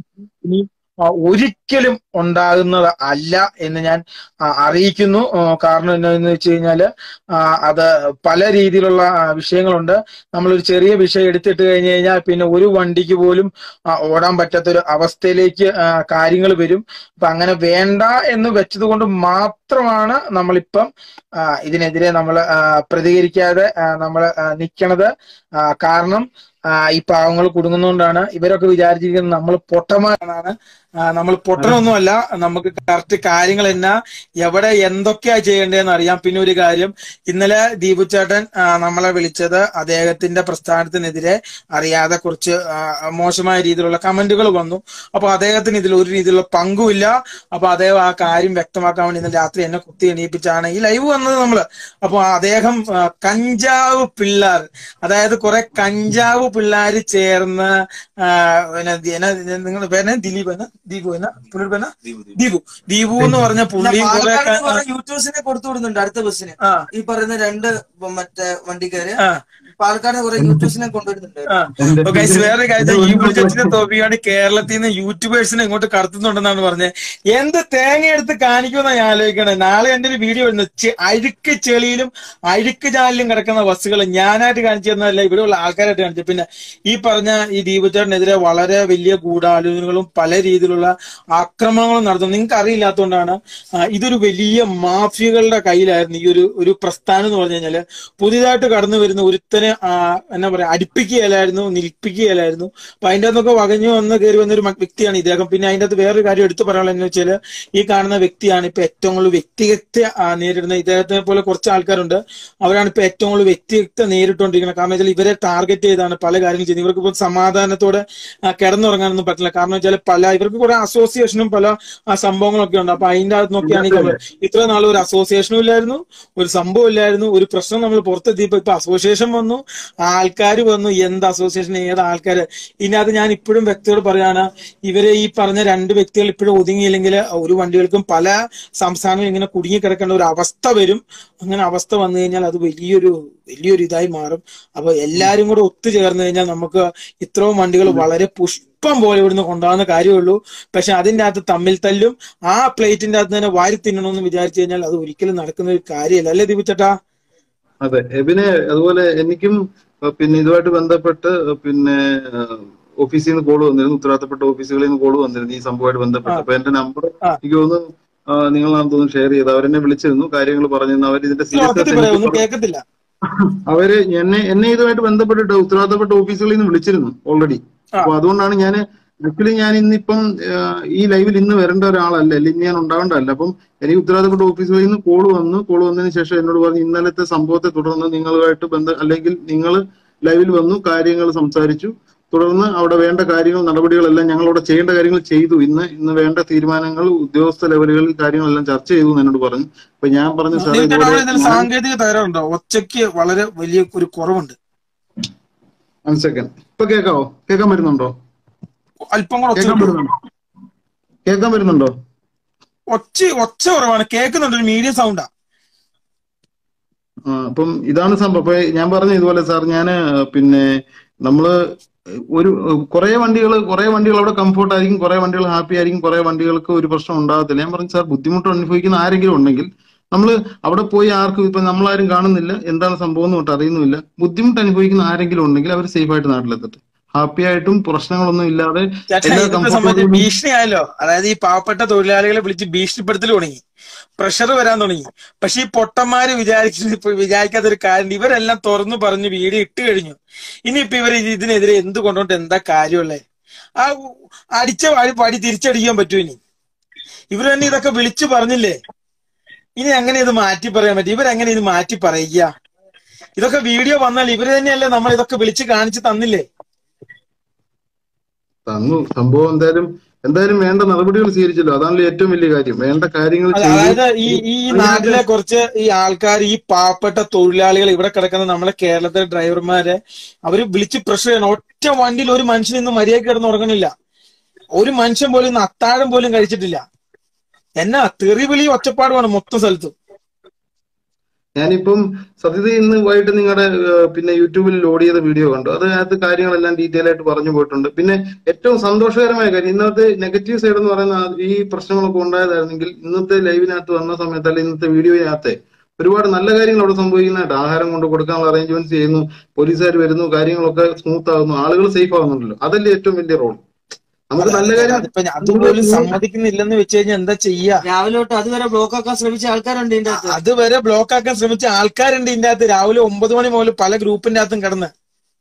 ഇനി ആ, ഒരിക്കലും ഉണ്ടാകുന്നത് അല്ല എന്ന് ഞാൻ ആ, അറിയിക്കുന്നു ആ, കാരണം എന്താണെന്ന് വെച്ച് കഴിഞ്ഞാല് ആ, അത് പല രീതിയിലുള്ള ആ, വിഷയങ്ങളുണ്ട് നമ്മളൊരു ചെറിയ വിഷയം എടുത്തിട്ട് കഴിഞ്ഞു കഴിഞ്ഞാൽ പിന്നെ ഒരു വണ്ടിക്ക് പോലും ആ, ഓടാൻ പറ്റാത്തൊരു അവസ്ഥയിലേക്ക് കാര്യങ്ങൾ വരും അപ്പൊ അങ്ങനെ വേണ്ട എന്ന് വെച്ചത് കൊണ്ട് മാത്രമാണ് നമ്മളിപ്പം ആ, ഇതിനെതിരെ നമ്മൾ പ്രതികരിക്കാതെ നമ്മൾ നിൽക്കണത് കാരണം ആ, ഈ പാവങ്ങൾ കുടുങ്ങുന്നതുകൊണ്ടാണ് ഇവരൊക്കെ വിചാരിച്ചിരിക്കുന്നത് നമ്മൾ പൊട്ടന്മാരാണ് നമ്മൾ പൊട്ടനൊന്നുമല്ല നമുക്ക് കറക്റ്റ് കാര്യങ്ങൾ എന്നാ എവിടെ എന്തൊക്കെയാ ചെയ്യേണ്ടതെന്ന് അറിയാം പിന്നെ ഒരു കാര്യം ഇന്നലെ ദീപു ചേട്ടൻ ആ, നമ്മളെ വിളിച്ചത് അദ്ദേഹത്തിന്റെ പ്രസ്ഥാനത്തിനെതിരെ അറിയാതെ കുറച്ച് ആ, മോശമായ രീതിയിലുള്ള കമന്റുകൾ വന്നു അപ്പൊ അദ്ദേഹത്തിന് ഇതിൽ ഒരു രീതിയിലുള്ള പങ്കുമില്ല അപ്പൊ അദ്ദേഹം ആ കാര്യം വ്യക്തമാക്കാൻ വേണ്ടി ഇന്നലെ രാത്രി എന്നെ കുത്തി എണീപ്പിച്ചാണ് ഈ ലൈവ് വന്നത് നമ്മള് അപ്പൊ അദ്ദേഹം ആ, കഞ്ചാവ് പിള്ളേർ അതായത് കുറെ കഞ്ചാവ് പിള്ളേര് ചേർന്ന് ആ, പിന്നെ ദി- എന്നാ നിങ്ങളുടെ പേര് ദിലീപ് എന്നാ ദീപു എന്നാ പുള്ളിയുടെ പേര് ദീപു ദീപു എന്ന് പറഞ്ഞ പുള്ളിയും കുറെ യൂട്യൂബ്സിനെ കൊടുത്തു വിടുന്നുണ്ട് അടുത്ത ബസ്സിന് ആ ഈ പറയുന്ന രണ്ട് മറ്റേ വണ്ടിക്കാര് ആ പാലക്കാട് കുറെ യൂട്യൂബ്സിനെ കൊണ്ടുവരുന്നുണ്ട് ആ അപ്പൊ guys, വേറെ കാര്യം ഈ വിളിച്ചിട്ട് തോപ്പിയാണ് കേരളത്തിൽ നിന്ന് യൂട്യൂബേഴ്സിനെ ഇങ്ങോട്ട് കടത്തുന്നുണ്ടെന്നാണ് പറഞ്ഞത് എന്ത് തേങ്ങ എടുത്ത് കാണിക്കുമെന്നാ ഞാൻ ആലോചിക്കണേ നാളെ എന്റെ ഒരു വീഡിയോ വരുന്നത് ചെ- അഴുക്ക് ചെളിയിലും അഴുക്ക് ചാലിലും കിടക്കുന്ന ബസ്സുകൾ ഞാനായിട്ട് കാണിച്ചു തന്നതല്ല ഇവിടെയുള്ള ആൾക്കാരായിട്ട് കാണിച്ചു പിന്നെ ഈ പറഞ്ഞ ഈ ദീപചേട്ടനെതിരെ വളരെ വലിയ ഗൂഢാലോചനകളും പല രീതിയിലുള്ള ആക്രമണങ്ങളും നടത്തുന്നു നിങ്ങൾക്ക് അറിയില്ലാത്തതുകൊണ്ടാണ് ആ, ഇതൊരു വലിയ മാഫിയകളുടെ കയ്യിലായിരുന്നു ഈ ഒരു ഒരു പ്രസ്ഥാനം എന്ന് പറഞ്ഞു കഴിഞ്ഞാല് പുതിയതായിട്ട് കടന്നു വരുന്ന ഒരുത്തനെ ആ, എന്നാ പറയാ അടുപ്പിക്കുകയല്ലായിരുന്നു നിൽപ്പിക്കുകയല്ലായിരുന്നു അപ്പൊ അതിന്റെ അകത്തൊക്കെ വകഞ്ഞു വന്ന് കയറി വന്ന ഒരു മ- വ്യക്തിയാണ് ഇദ്ദേഹം പിന്നെ അതിന്റെ അകത്ത് വേറൊരു കാര്യം എടുത്തു പറയാനുള്ളത് വെച്ചാല് ഈ കാണുന്ന വ്യക്തിയാണ് ഇപ്പൊ ഏറ്റവും കൂടുതൽ വ്യക്തിഗത ആ, നേരിടുന്ന ഇദ്ദേഹത്തെ പോലെ കുറച്ച് ആൾക്കാരുണ്ട് അവരാണ് ഇപ്പൊ ഏറ്റവും കൂടുതൽ വ്യക്തിഗത നേരിട്ടുകൊണ്ടിരിക്കുന്നത് കാരണം വെച്ചാൽ ഇവരെ ടാർഗറ്റ് ചെയ്താണ് പല കാര്യങ്ങളും ചെയ്യുന്നത് ഇവർക്ക് ഇപ്പോൾ സമാധാനത്തോടെ ആ, കിടന്നുറങ്ങാനൊന്നും പറ്റില്ല കാരണം വെച്ചാൽ പല ഇവർക്ക് കുറെ അസോസിയേഷനും പല ആ, സംഭവങ്ങളൊക്കെ ഉണ്ട് അപ്പൊ അതിന്റെ അകത്ത് നോക്കിയാണ് നമ്മൾ ഇത്ര നാൾ ഒരു അസോസിയേഷനും ഇല്ലായിരുന്നു ഒരു സംഭവം ഇല്ലായിരുന്നു ഒരു പ്രശ്നം നമ്മൾ പുറത്തെത്തിയപ്പോ ഇപ്പൊ അസോസിയേഷൻ വന്നു ആൾക്കാർ വന്നു എന്ത് അസോസിയേഷൻ ഏത് ആൾക്കാര് ഇതിനകത്ത് ഞാൻ ഇപ്പോഴും വ്യക്തിയോട് പറയാണ് ഇവരെ ഈ പറഞ്ഞ രണ്ട് വ്യക്തികൾ ഇപ്പോഴും ഒതുങ്ങിയില്ലെങ്കിൽ ഒരു വണ്ടികൾക്കും പല സംസ്ഥാനവും ഇങ്ങനെ കുടുങ്ങിക്കിടക്കേണ്ട ഒരു അവസ്ഥ വരും അങ്ങനെ അവസ്ഥ വന്നു കഴിഞ്ഞാൽ അത് വലിയൊരു വലിയൊരു ഇതായി മാറും അപ്പൊ എല്ലാരും കൂടെ ഒത്തുചേർന്ന് കഴിഞ്ഞാൽ നമുക്ക് ഇത്രയും വണ്ടികൾ വളരെ പുഷ്പം പോലെ ഇവിടുന്ന് കൊണ്ടുപോകുന്ന കാര്യമുള്ളൂ പക്ഷെ അതിന്റെ അകത്ത് തമ്മിൽ തല്ലും ആ പ്ലേറ്റിന്റെ അകത്ത് തന്നെ വാരി തിന്നണമെന്ന് വിചാരിച്ചു കഴിഞ്ഞാൽ അത് ഒരിക്കലും നടക്കുന്ന ഒരു കാര്യമല്ല അല്ലേ ദീപിച്ചേട്ടാ അതെ എബിനെ അതുപോലെ എനിക്കും അഹ് പിന്നെ ഇതുമായിട്ട് ബന്ധപ്പെട്ട് പിന്നെ അഹ് ഓഫീസിൽ നിന്ന് കോൾ വന്നിരുന്നു ഉത്തരവാദിത്തപ്പെട്ട ഓഫീസുകളിൽ നിന്ന് കോൾ വന്നിരുന്നു ഈ സംഭവമായിട്ട് ബന്ധപ്പെട്ട് ആ. അപ്പൊ എന്റെ നമ്പർ ആ. എനിക്ക് തോന്നുന്നു ആ, നിങ്ങളാണെന്ന് തോന്നുന്നു ഷെയർ ചെയ്ത് അവരെന്നെ വിളിച്ചിരുന്നു കാര്യങ്ങൾ പറഞ്ഞിരുന്നു അവർ ഇതിന്റെ ഉറക്കത്തിൽ സീരിയസ്നെസ് പറയാം എനിക്ക് ഒന്നും പറ- കേൾക്കത്തില്ല അവര് എന്നെ എന്നെ ഇതുമായിട്ട് ബന്ധപ്പെട്ടിട്ട് ഉത്തരവാദിത്തപ്പെട്ട ഓഫീസുകളിൽ നിന്ന് വിളിച്ചിരുന്നു ഓൾറെഡി ആ. അപ്പൊ അതുകൊണ്ടാണ് ഞാൻ ആക്ച്വലി ഞാൻ ഇന്നിപ്പം ആ, ഈ ലൈവിൽ ഇന്ന് വരേണ്ട ഒരാളല്ല അല്ലെങ്കിൽ ഞാൻ ഉണ്ടാവേണ്ടതല്ല അപ്പം എനിക്ക് ഉത്തരവാദിത്തപ്പെട്ട ഓഫീസുകളിൽ നിന്ന് കോൾ വന്നു കോൾ വന്നതിന് ശേഷം എന്നോട് പറഞ്ഞു ഇന്നലത്തെ സംഭവത്തെ തുടർന്ന് നിങ്ങളുമായിട്ട് ബന്ധം അല്ലെങ്കിൽ നിങ്ങൾ ലൈവിൽ വന്നു കാര്യങ്ങൾ സംസാരിച്ചു തുടർന്ന് അവിടെ വേണ്ട കാര്യങ്ങൾ നടപടികളെല്ലാം ഞങ്ങൾ അവിടെ ചെയ്യേണ്ട കാര്യങ്ങൾ ചെയ്തു ഇന്ന് ഇന്ന് വേണ്ട തീരുമാനങ്ങൾ ഉദ്യോഗസ്ഥ ലെവലുകളിൽ കാര്യങ്ങളെല്ലാം ചർച്ച ചെയ്തു എന്ന് എന്നോട് പറഞ്ഞു അപ്പൊ ഞാൻ പറഞ്ഞു സാറേ ദീപിച്ചേട്ടാ ഇതുപോലെ അവിടെ ഇതിൽ സാങ്കേതിക തകരാറുണ്ടോ ഒച്ചയ്ക്ക് വളരെ വലിയ ഒരു കുറവുണ്ട് വൺ സെക്കൻഡ് ഇപ്പൊ കേൾക്കാവോ കേൾക്കാൻ വരുന്നുണ്ടോ അല്പം കൂടെ ഒച്ച കേൾക്കാൻ വരുന്നുണ്ടോ കേൾക്കാൻ വരുന്നുണ്ടോ ഒച്ച ഒച്ച കുറവാണ് കേൾക്കുന്നുണ്ട് ഒരു മീഡിയം സൗണ്ടാ ആ, അപ്പം ഇതാണ് സംഭവം അപ്പൊ ഞാൻ പറഞ്ഞു ഇതുപോലെ സാർ ഞാന് പിന്നെ നമ്മള് ഒരു കുറെ വണ്ടികൾ കുറെ വണ്ടികൾ അവിടെ കംഫോർട്ട് ആയിരിക്കും കുറെ വണ്ടികൾ ഹാപ്പി ആയിരിക്കും കുറെ വണ്ടികൾക്ക് ഒരു പ്രശ്നം ഉണ്ടാകത്തില്ല ഞാൻ പറഞ്ഞു സാർ ബുദ്ധിമുട്ട് അനുഭവിക്കുന്ന ആരെങ്കിലും ഉണ്ടെങ്കിൽ നമ്മൾ അവിടെ പോയി ആർക്കും ഇപ്പൊ നമ്മളാരും കാണുന്നില്ല എന്താണ് സംഭവം എന്ന് തൊട്ട് അറിയുന്നുമില്ല ബുദ്ധിമുട്ട് അനുഭവിക്കുന്ന ആരെങ്കിലും ഉണ്ടെങ്കിൽ അവർ സേഫ് ആയിട്ട് നാട്ടിലെത്തട്ടെ ഹാപ്പി ആയിട്ടും പ്രശ്നങ്ങളൊന്നും ഇല്ലാതെ ചേട്ടാ എല്ലാ ഇതിപ്പോ comfort സംബന്ധിച്ച് ആയിട്ടും- ഭീഷണിയായല്ലോ അതായത് ഈ പാവപ്പെട്ട തൊഴിലാളികളെ വിളിച്ച് ഭീഷണിപ്പെടുത്തൽ തുടങ്ങി പ്രഷർ വരാൻ തുടങ്ങി പക്ഷെ ഈ പൊട്ടന്മാര് വിചാരിക്കുന്ന ഇപ്പൊ വിചാരിക്കാത്ത ഒരു കാര്യം ഇവരെല്ലാം തുറന്നു പറഞ്ഞ് വീഡിയോ ഇട്ട് കഴിഞ്ഞു ഇനിയിപ്പൊ ഇവർ ഇതിനെതിരെ എന്ത് കൊണ്ടോണ്ട് എന്താ കാര്യമുള്ളേ ആ അടിച്ച വഴി പടി തിരിച്ചടിക്കാൻ പറ്റൂ ഇനി ഇവർ തന്നെ ഇതൊക്കെ വിളിച്ചു പറഞ്ഞില്ലേ ഇനി എങ്ങനെ ഇത് മാറ്റി പറയാൻ പറ്റും ഇവരെങ്ങനെ ഇത് മാറ്റി പറയുക ഇതൊക്കെ വീഡിയോ വന്നാൽ ഇവര് തന്നെയല്ലേ നമ്മൾ ഇതൊക്കെ വിളിച്ച് കാണിച്ച് തന്നില്ലേ തന്നു സംഭവം എന്തായാലും എന്തായാലും വേണ്ട നടപടികൾ സ്വീകരിച്ചല്ലോ അതാണല്ലോ ഏറ്റവും വലിയ കാര്യം വേണ്ട കാര്യങ്ങൾ അതെ, ചെയ്തു അതായത് ഈ ഈ നാട്ടിലെ കുറച്ച് ഈ ആൾക്കാർ ഈ പാവപ്പെട്ട തൊഴിലാളികൾ ഇവിടെ കിടക്കുന്ന നമ്മളെ കേരളത്തിലെ ഡ്രൈവർമാരെ അവര് വിളിച്ച് പ്രഷർ ചെയ്യണം ഒറ്റ വണ്ടിയിൽ ഒരു മനുഷ്യൻ ഇന്ന് മര്യാദ കിടന്ന് ഉറങ്ങണില്ല ഒരു മനുഷ്യൻ പോലും ഇന്ന് അത്താഴം പോലും കഴിച്ചിട്ടില്ല എന്നാ തെറിവിളി ഒച്ചപ്പാടുമാണ് മൊത്തം സ്ഥലത്തും ഞാനിപ്പം സത്യത്തിൽ ഇന്ന് വൈകിട്ട് നിങ്ങളുടെ പിന്നെ യൂട്യൂബിൽ ലോഡ് ചെയ്ത വീഡിയോ കണ്ടു അതിനകത്ത് കാര്യങ്ങളെല്ലാം ഡീറ്റെയിൽ ആയിട്ട് പറഞ്ഞു പോയിട്ടുണ്ട് പിന്നെ ഏറ്റവും സന്തോഷകരമായ കാര്യം ഇന്നത്തെ നെഗറ്റീവ് സൈഡ് എന്ന് പറയുന്ന ആ ഈ പ്രശ്നങ്ങളൊക്കെ ഉണ്ടായതായിരുന്നെങ്കിൽ ഇന്നത്തെ ലൈവിനകത്ത് വന്ന സമയത്ത് അല്ലെങ്കിൽ ഇന്നത്തെ വീഡിയോയിനകത്ത് ഒരുപാട് നല്ല കാര്യങ്ങൾ അവിടെ സംഭവിക്കുന്നതായിട്ട് ആഹാരം കൊണ്ട് കൊടുക്കാനുള്ള അറേഞ്ച്മെന്റ്സ് ചെയ്യുന്നു പോലീസുകാർ വരുന്നു കാര്യങ്ങളൊക്കെ സ്മൂത്ത് ആകുന്നു ആളുകൾ സേഫ് ആകുന്നുണ്ടല്ലോ അതല്ലേ ഏറ്റവും വലിയ റോൾ നമുക്ക് നല്ല കാര്യം അതിപ്പോ അതുപോലും സമ്മതിക്കുന്നില്ലെന്ന് വെച്ച് കഴിഞ്ഞാൽ എന്താ ചെയ്യാ രാവിലെ തൊട്ട് അതുവരെ ബ്ലോക്ക് ആക്കാൻ ശ്രമിച്ച ആൾക്കാരുണ്ട് ഇതിന്റെ അകത്ത് അതുവരെ ബ്ലോക്ക് ആക്കാൻ ശ്രമിച്ച ആൾക്കാരുണ്ട് ഇതിന്റെ അകത്ത് രാവിലെ ഒമ്പത് മണി മുതൽ പല ഗ്രൂപ്പിന്റെ അകത്തും കിടന്ന്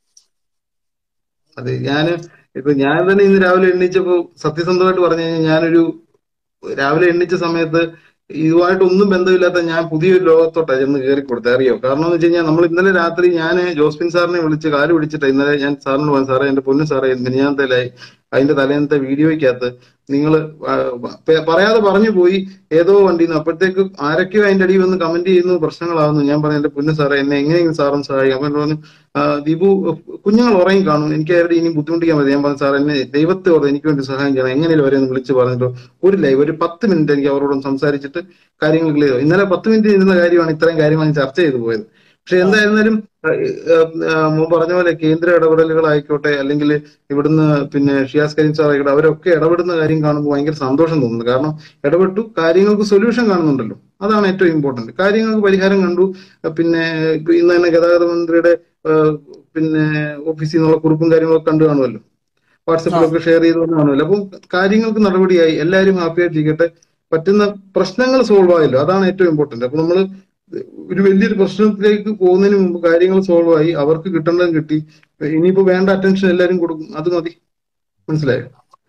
അതെ ഞാന് ഇപ്പൊ ഞാൻ തന്നെ ഇന്ന് രാവിലെ എണ്ണീച്ചപ്പോ സത്യസന്ധമായിട്ട് പറഞ്ഞു കഴിഞ്ഞാൽ ഞാനൊരു രാവിലെ എണ്ണിച്ച സമയത്ത് ഇതുമായിട്ട് ഒന്നും ബന്ധമില്ലാത്ത ഞാൻ പുതിയൊരു ലോകത്തോട്ടാണ് ചെന്ന് കയറി കൊടുത്തത് അറിയോ കാരണം എന്ന് വെച്ച് കഴിഞ്ഞാൽ നമ്മൾ ഇന്നലെ രാത്രി ഞാൻ ജോസ്പിൻ സാറിനെ വിളിച്ച് കാല് പിടിച്ചിട്ട് ഇന്നലെ ഞാൻ സാറിനോട് പറഞ്ഞു സാറേ എന്റെ പൊന്നു സാറേ മിനിഞ്ഞാന്തേലായി അതിന്റെ തലേന്നത്തെ വീഡിയോയ്ക്കകത്ത് നിങ്ങൾ പറയാതെ പറഞ്ഞു പോയി ഏതോ വണ്ടിന്ന് അപ്പോഴത്തേക്ക് ആരൊക്കെയോ അതിന്റെ അടിയിൽ വന്ന് കമന്റ് ചെയ്യുന്നു പ്രശ്നങ്ങളാവുന്നു ഞാൻ പറഞ്ഞു എന്റെ പൊന്നു സാറേ എന്നെ എങ്ങനെയെങ്കിലും സാറും സഹായിക്കും അപ്പൊ എന്നോട് പറഞ്ഞു "ആ, ദീപു കുഞ്ഞുങ്ങൾ ഉറങ്ങി കാണും എനിക്ക് അവരുടെ ഇനി ബുദ്ധിമുട്ടിക്കാൻ മതി ഞാൻ പറഞ്ഞു സാർ എന്നെ ദൈവത്തെ ഓർത്ത് എനിക്ക് വേണ്ടി സഹായം ചെയ്യണം എങ്ങനെയും അവരെ ഒന്ന് വിളിച്ച് പറഞ്ഞിട്ടോ ഒരു ലൈവ് ഒരു പത്ത് മിനിറ്റ് എനിക്ക് അവരോടൊന്ന് സംസാരിച്ചിട്ട് കാര്യങ്ങൾ ക്ലിയർ ചെയ്തു ഇന്നലെ പത്ത് മിനിറ്റ് ഇരുന്ന കാര്യമാണ് ഇത്രയും കാര്യങ്ങൾ ഞാൻ ചർച്ച ചെയ്തു പോയത് പക്ഷെ എന്തായിരുന്നാലും മുമ്പ് പറഞ്ഞ പോലെ കേന്ദ്ര ഇടപെടലുകളായിക്കോട്ടെ അല്ലെങ്കിൽ ഇവിടുന്ന് പിന്നെ ഷിയാസ് കരീം സാർ ആയിക്കോട്ടെ അവരൊക്കെ ഇടപെടുന്ന കാര്യം കാണുമ്പോൾ ഭയങ്കര സന്തോഷം തോന്നുന്നു കാരണം ഇടപെട്ടു കാര്യങ്ങൾക്ക് സൊല്യൂഷൻ കാണുന്നുണ്ടല്ലോ അതാണ് ഏറ്റവും ഇമ്പോർട്ടന്റ് കാര്യങ്ങൾക്ക് പരിഹാരം കണ്ടു പിന്നെ ഇപ്പൊ ഇന്ന് തന്നെ ഗതാഗത മന്ത്രിയുടെ ആ, പിന്നെ ഓഫീസിൽ നിന്നുള്ള കുറിപ്പും കാര്യങ്ങളൊക്കെ കണ്ടു കാണുമല്ലോ വാട്സപ്പിലൊക്കെ ഷെയർ ചെയ്ത് വന്ന് കാണുമല്ലോ അപ്പം കാര്യങ്ങൾക്ക് നടപടിയായി എല്ലാവരും ഹാപ്പി ആയിട്ടിരിക്കട്ടെ പറ്റുന്ന പ്രശ്നങ്ങൾ സോൾവ് ആയല്ലോ അതാണ് ഏറ്റവും ഇമ്പോർട്ടന്റ് അപ്പൊ നമ്മൾ ഒരു വലിയൊരു പ്രശ്നത്തിലേക്ക് പോകുന്നതിന് മുമ്പ് കാര്യങ്ങൾ സോൾവ് ആയി അവർക്ക് കിട്ടേണ്ടത് കിട്ടി ഇനിയിപ്പോ വേണ്ട അറ്റൻഷൻ എല്ലാവരും കൊടുക്കും അത് മതി മനസ്സിലായോ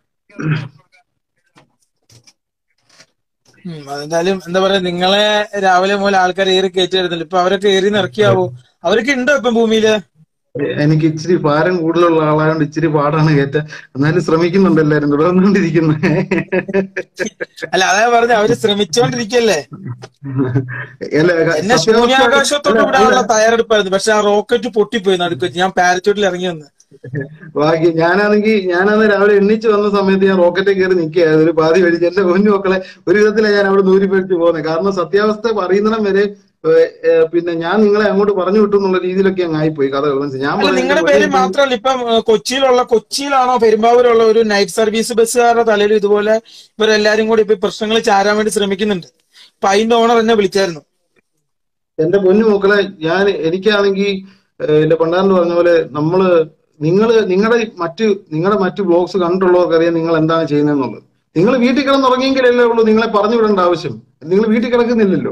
ഉം, അതെന്തായാലും എന്താ പറയാ നിങ്ങളെ രാവിലെ മുതൽ ആൾക്കാർ ഏറി കയറ്റിയിരുന്നില്ല ഇപ്പൊ അവരൊക്കെ ഏറി നിറക്കിയാവോ അവരൊക്കെ ഉണ്ടോ ഇപ്പം ഭൂമിയില് എനിക്ക് ഇച്ചിരി ഭാരം കൂടുതലുള്ള ആളായതുകൊണ്ട് ഇച്ചിരി പാടാണ് കയറ്റ എന്നാലും ശ്രമിക്കുന്നുണ്ട് എല്ലാരും തുടർന്നുകൊണ്ടിരിക്കുന്നത് അല്ല അതാ പറഞ്ഞ അവര് ശ്രമിച്ചോണ്ടിരിക്കല്ലേ അല്ല എന്നെ സത്യാവസ്ഥ ശൂന്യാകാശത്തോട്ട് അല്ല, വിടാനുള്ള അല്ല, തയ്യാറെടുപ്പായിരുന്നു പക്ഷെ ആ റോക്കറ്റ് പൊട്ടിപ്പോയി നടുക്ക് വെച്ച് ഞാൻ പാരച്ചൂട്ടിൽ ഇറങ്ങി വന്ന് ഭാഗ്യം ഞാനാണെങ്കിൽ ഞാനന്ന് രാവിലെ എണ്ണിച്ച് വന്ന സമയത്ത് ഞാൻ റോക്കറ്റിൽ കയറി നിൽക്കുകയായിരുന്നു ഒരു പാതി വഴിച്ച് എന്റെ പൊന്നു മക്കളെ ഒരു വിധത്തിലാണ് ഞാൻ അവിടെ നൂരിപ്പഴിച്ച് പോകുന്നത് കാരണം സത്യാവസ്ഥ അറിയുന്നിടം വരെ ഏഹ്, ഏഹ്, പിന്നെ ഞാൻ നിങ്ങളെ അങ്ങോട്ട് പറഞ്ഞു വിട്ടു എന്നുള്ള രീതിയിലൊക്കെ അങ്ങ് ആയിപ്പോയി കഥ മനസ്സിലായി ഞാൻ അല്ല പറഞ്ഞു, നിങ്ങളുടെ എന്റെ പേര് പൊന്നു മാത്രമല്ല ഇപ്പം ഏഹ്, കൊച്ചിയിലുള്ള കൊച്ചിയിലാണോ പെരുമ്പാവൂരുള്ള ഒരു നൈറ്റ് സർവീസ് ബസ്സുകാരുടെ തലയിൽ ഇതുപോലെ ഇവരെല്ലാരും കൂടി ഇപ്പൊ പ്രശ്നങ്ങൾ ചാരാൻ വേണ്ടി ശ്രമിക്കുന്നുണ്ട് അപ്പൊ അതിന്റെ ഓണർ എന്നെ വിളിച്ചായിരുന്നു എന്റെ പൊന്നു മക്കളെ ഞാൻ എനിക്കാണെങ്കിൽ എന്റെ പണ്ടാണ്ട് പറഞ്ഞ പോലെ നമ്മള് നിങ്ങള് നിങ്ങളുടെ മറ്റ് നിങ്ങളുടെ മറ്റ് ബ്ലോഗ്സ് കണ്ടിട്ടുള്ളവർക്ക് അറിയാം നിങ്ങൾ എന്താണ് ചെയ്യുന്നതെന്നുള്ളത് നിങ്ങൾ വീട്ടിൽ കിടന്നുറങ്ങിയെങ്കിലല്ലേ ഉള്ളൂ നിങ്ങളെ പറഞ്ഞു വിടേണ്ട ആവശ്യം നിങ്ങൾ വീട്ടിൽ കിടക്കുന്നില്ലല്ലോ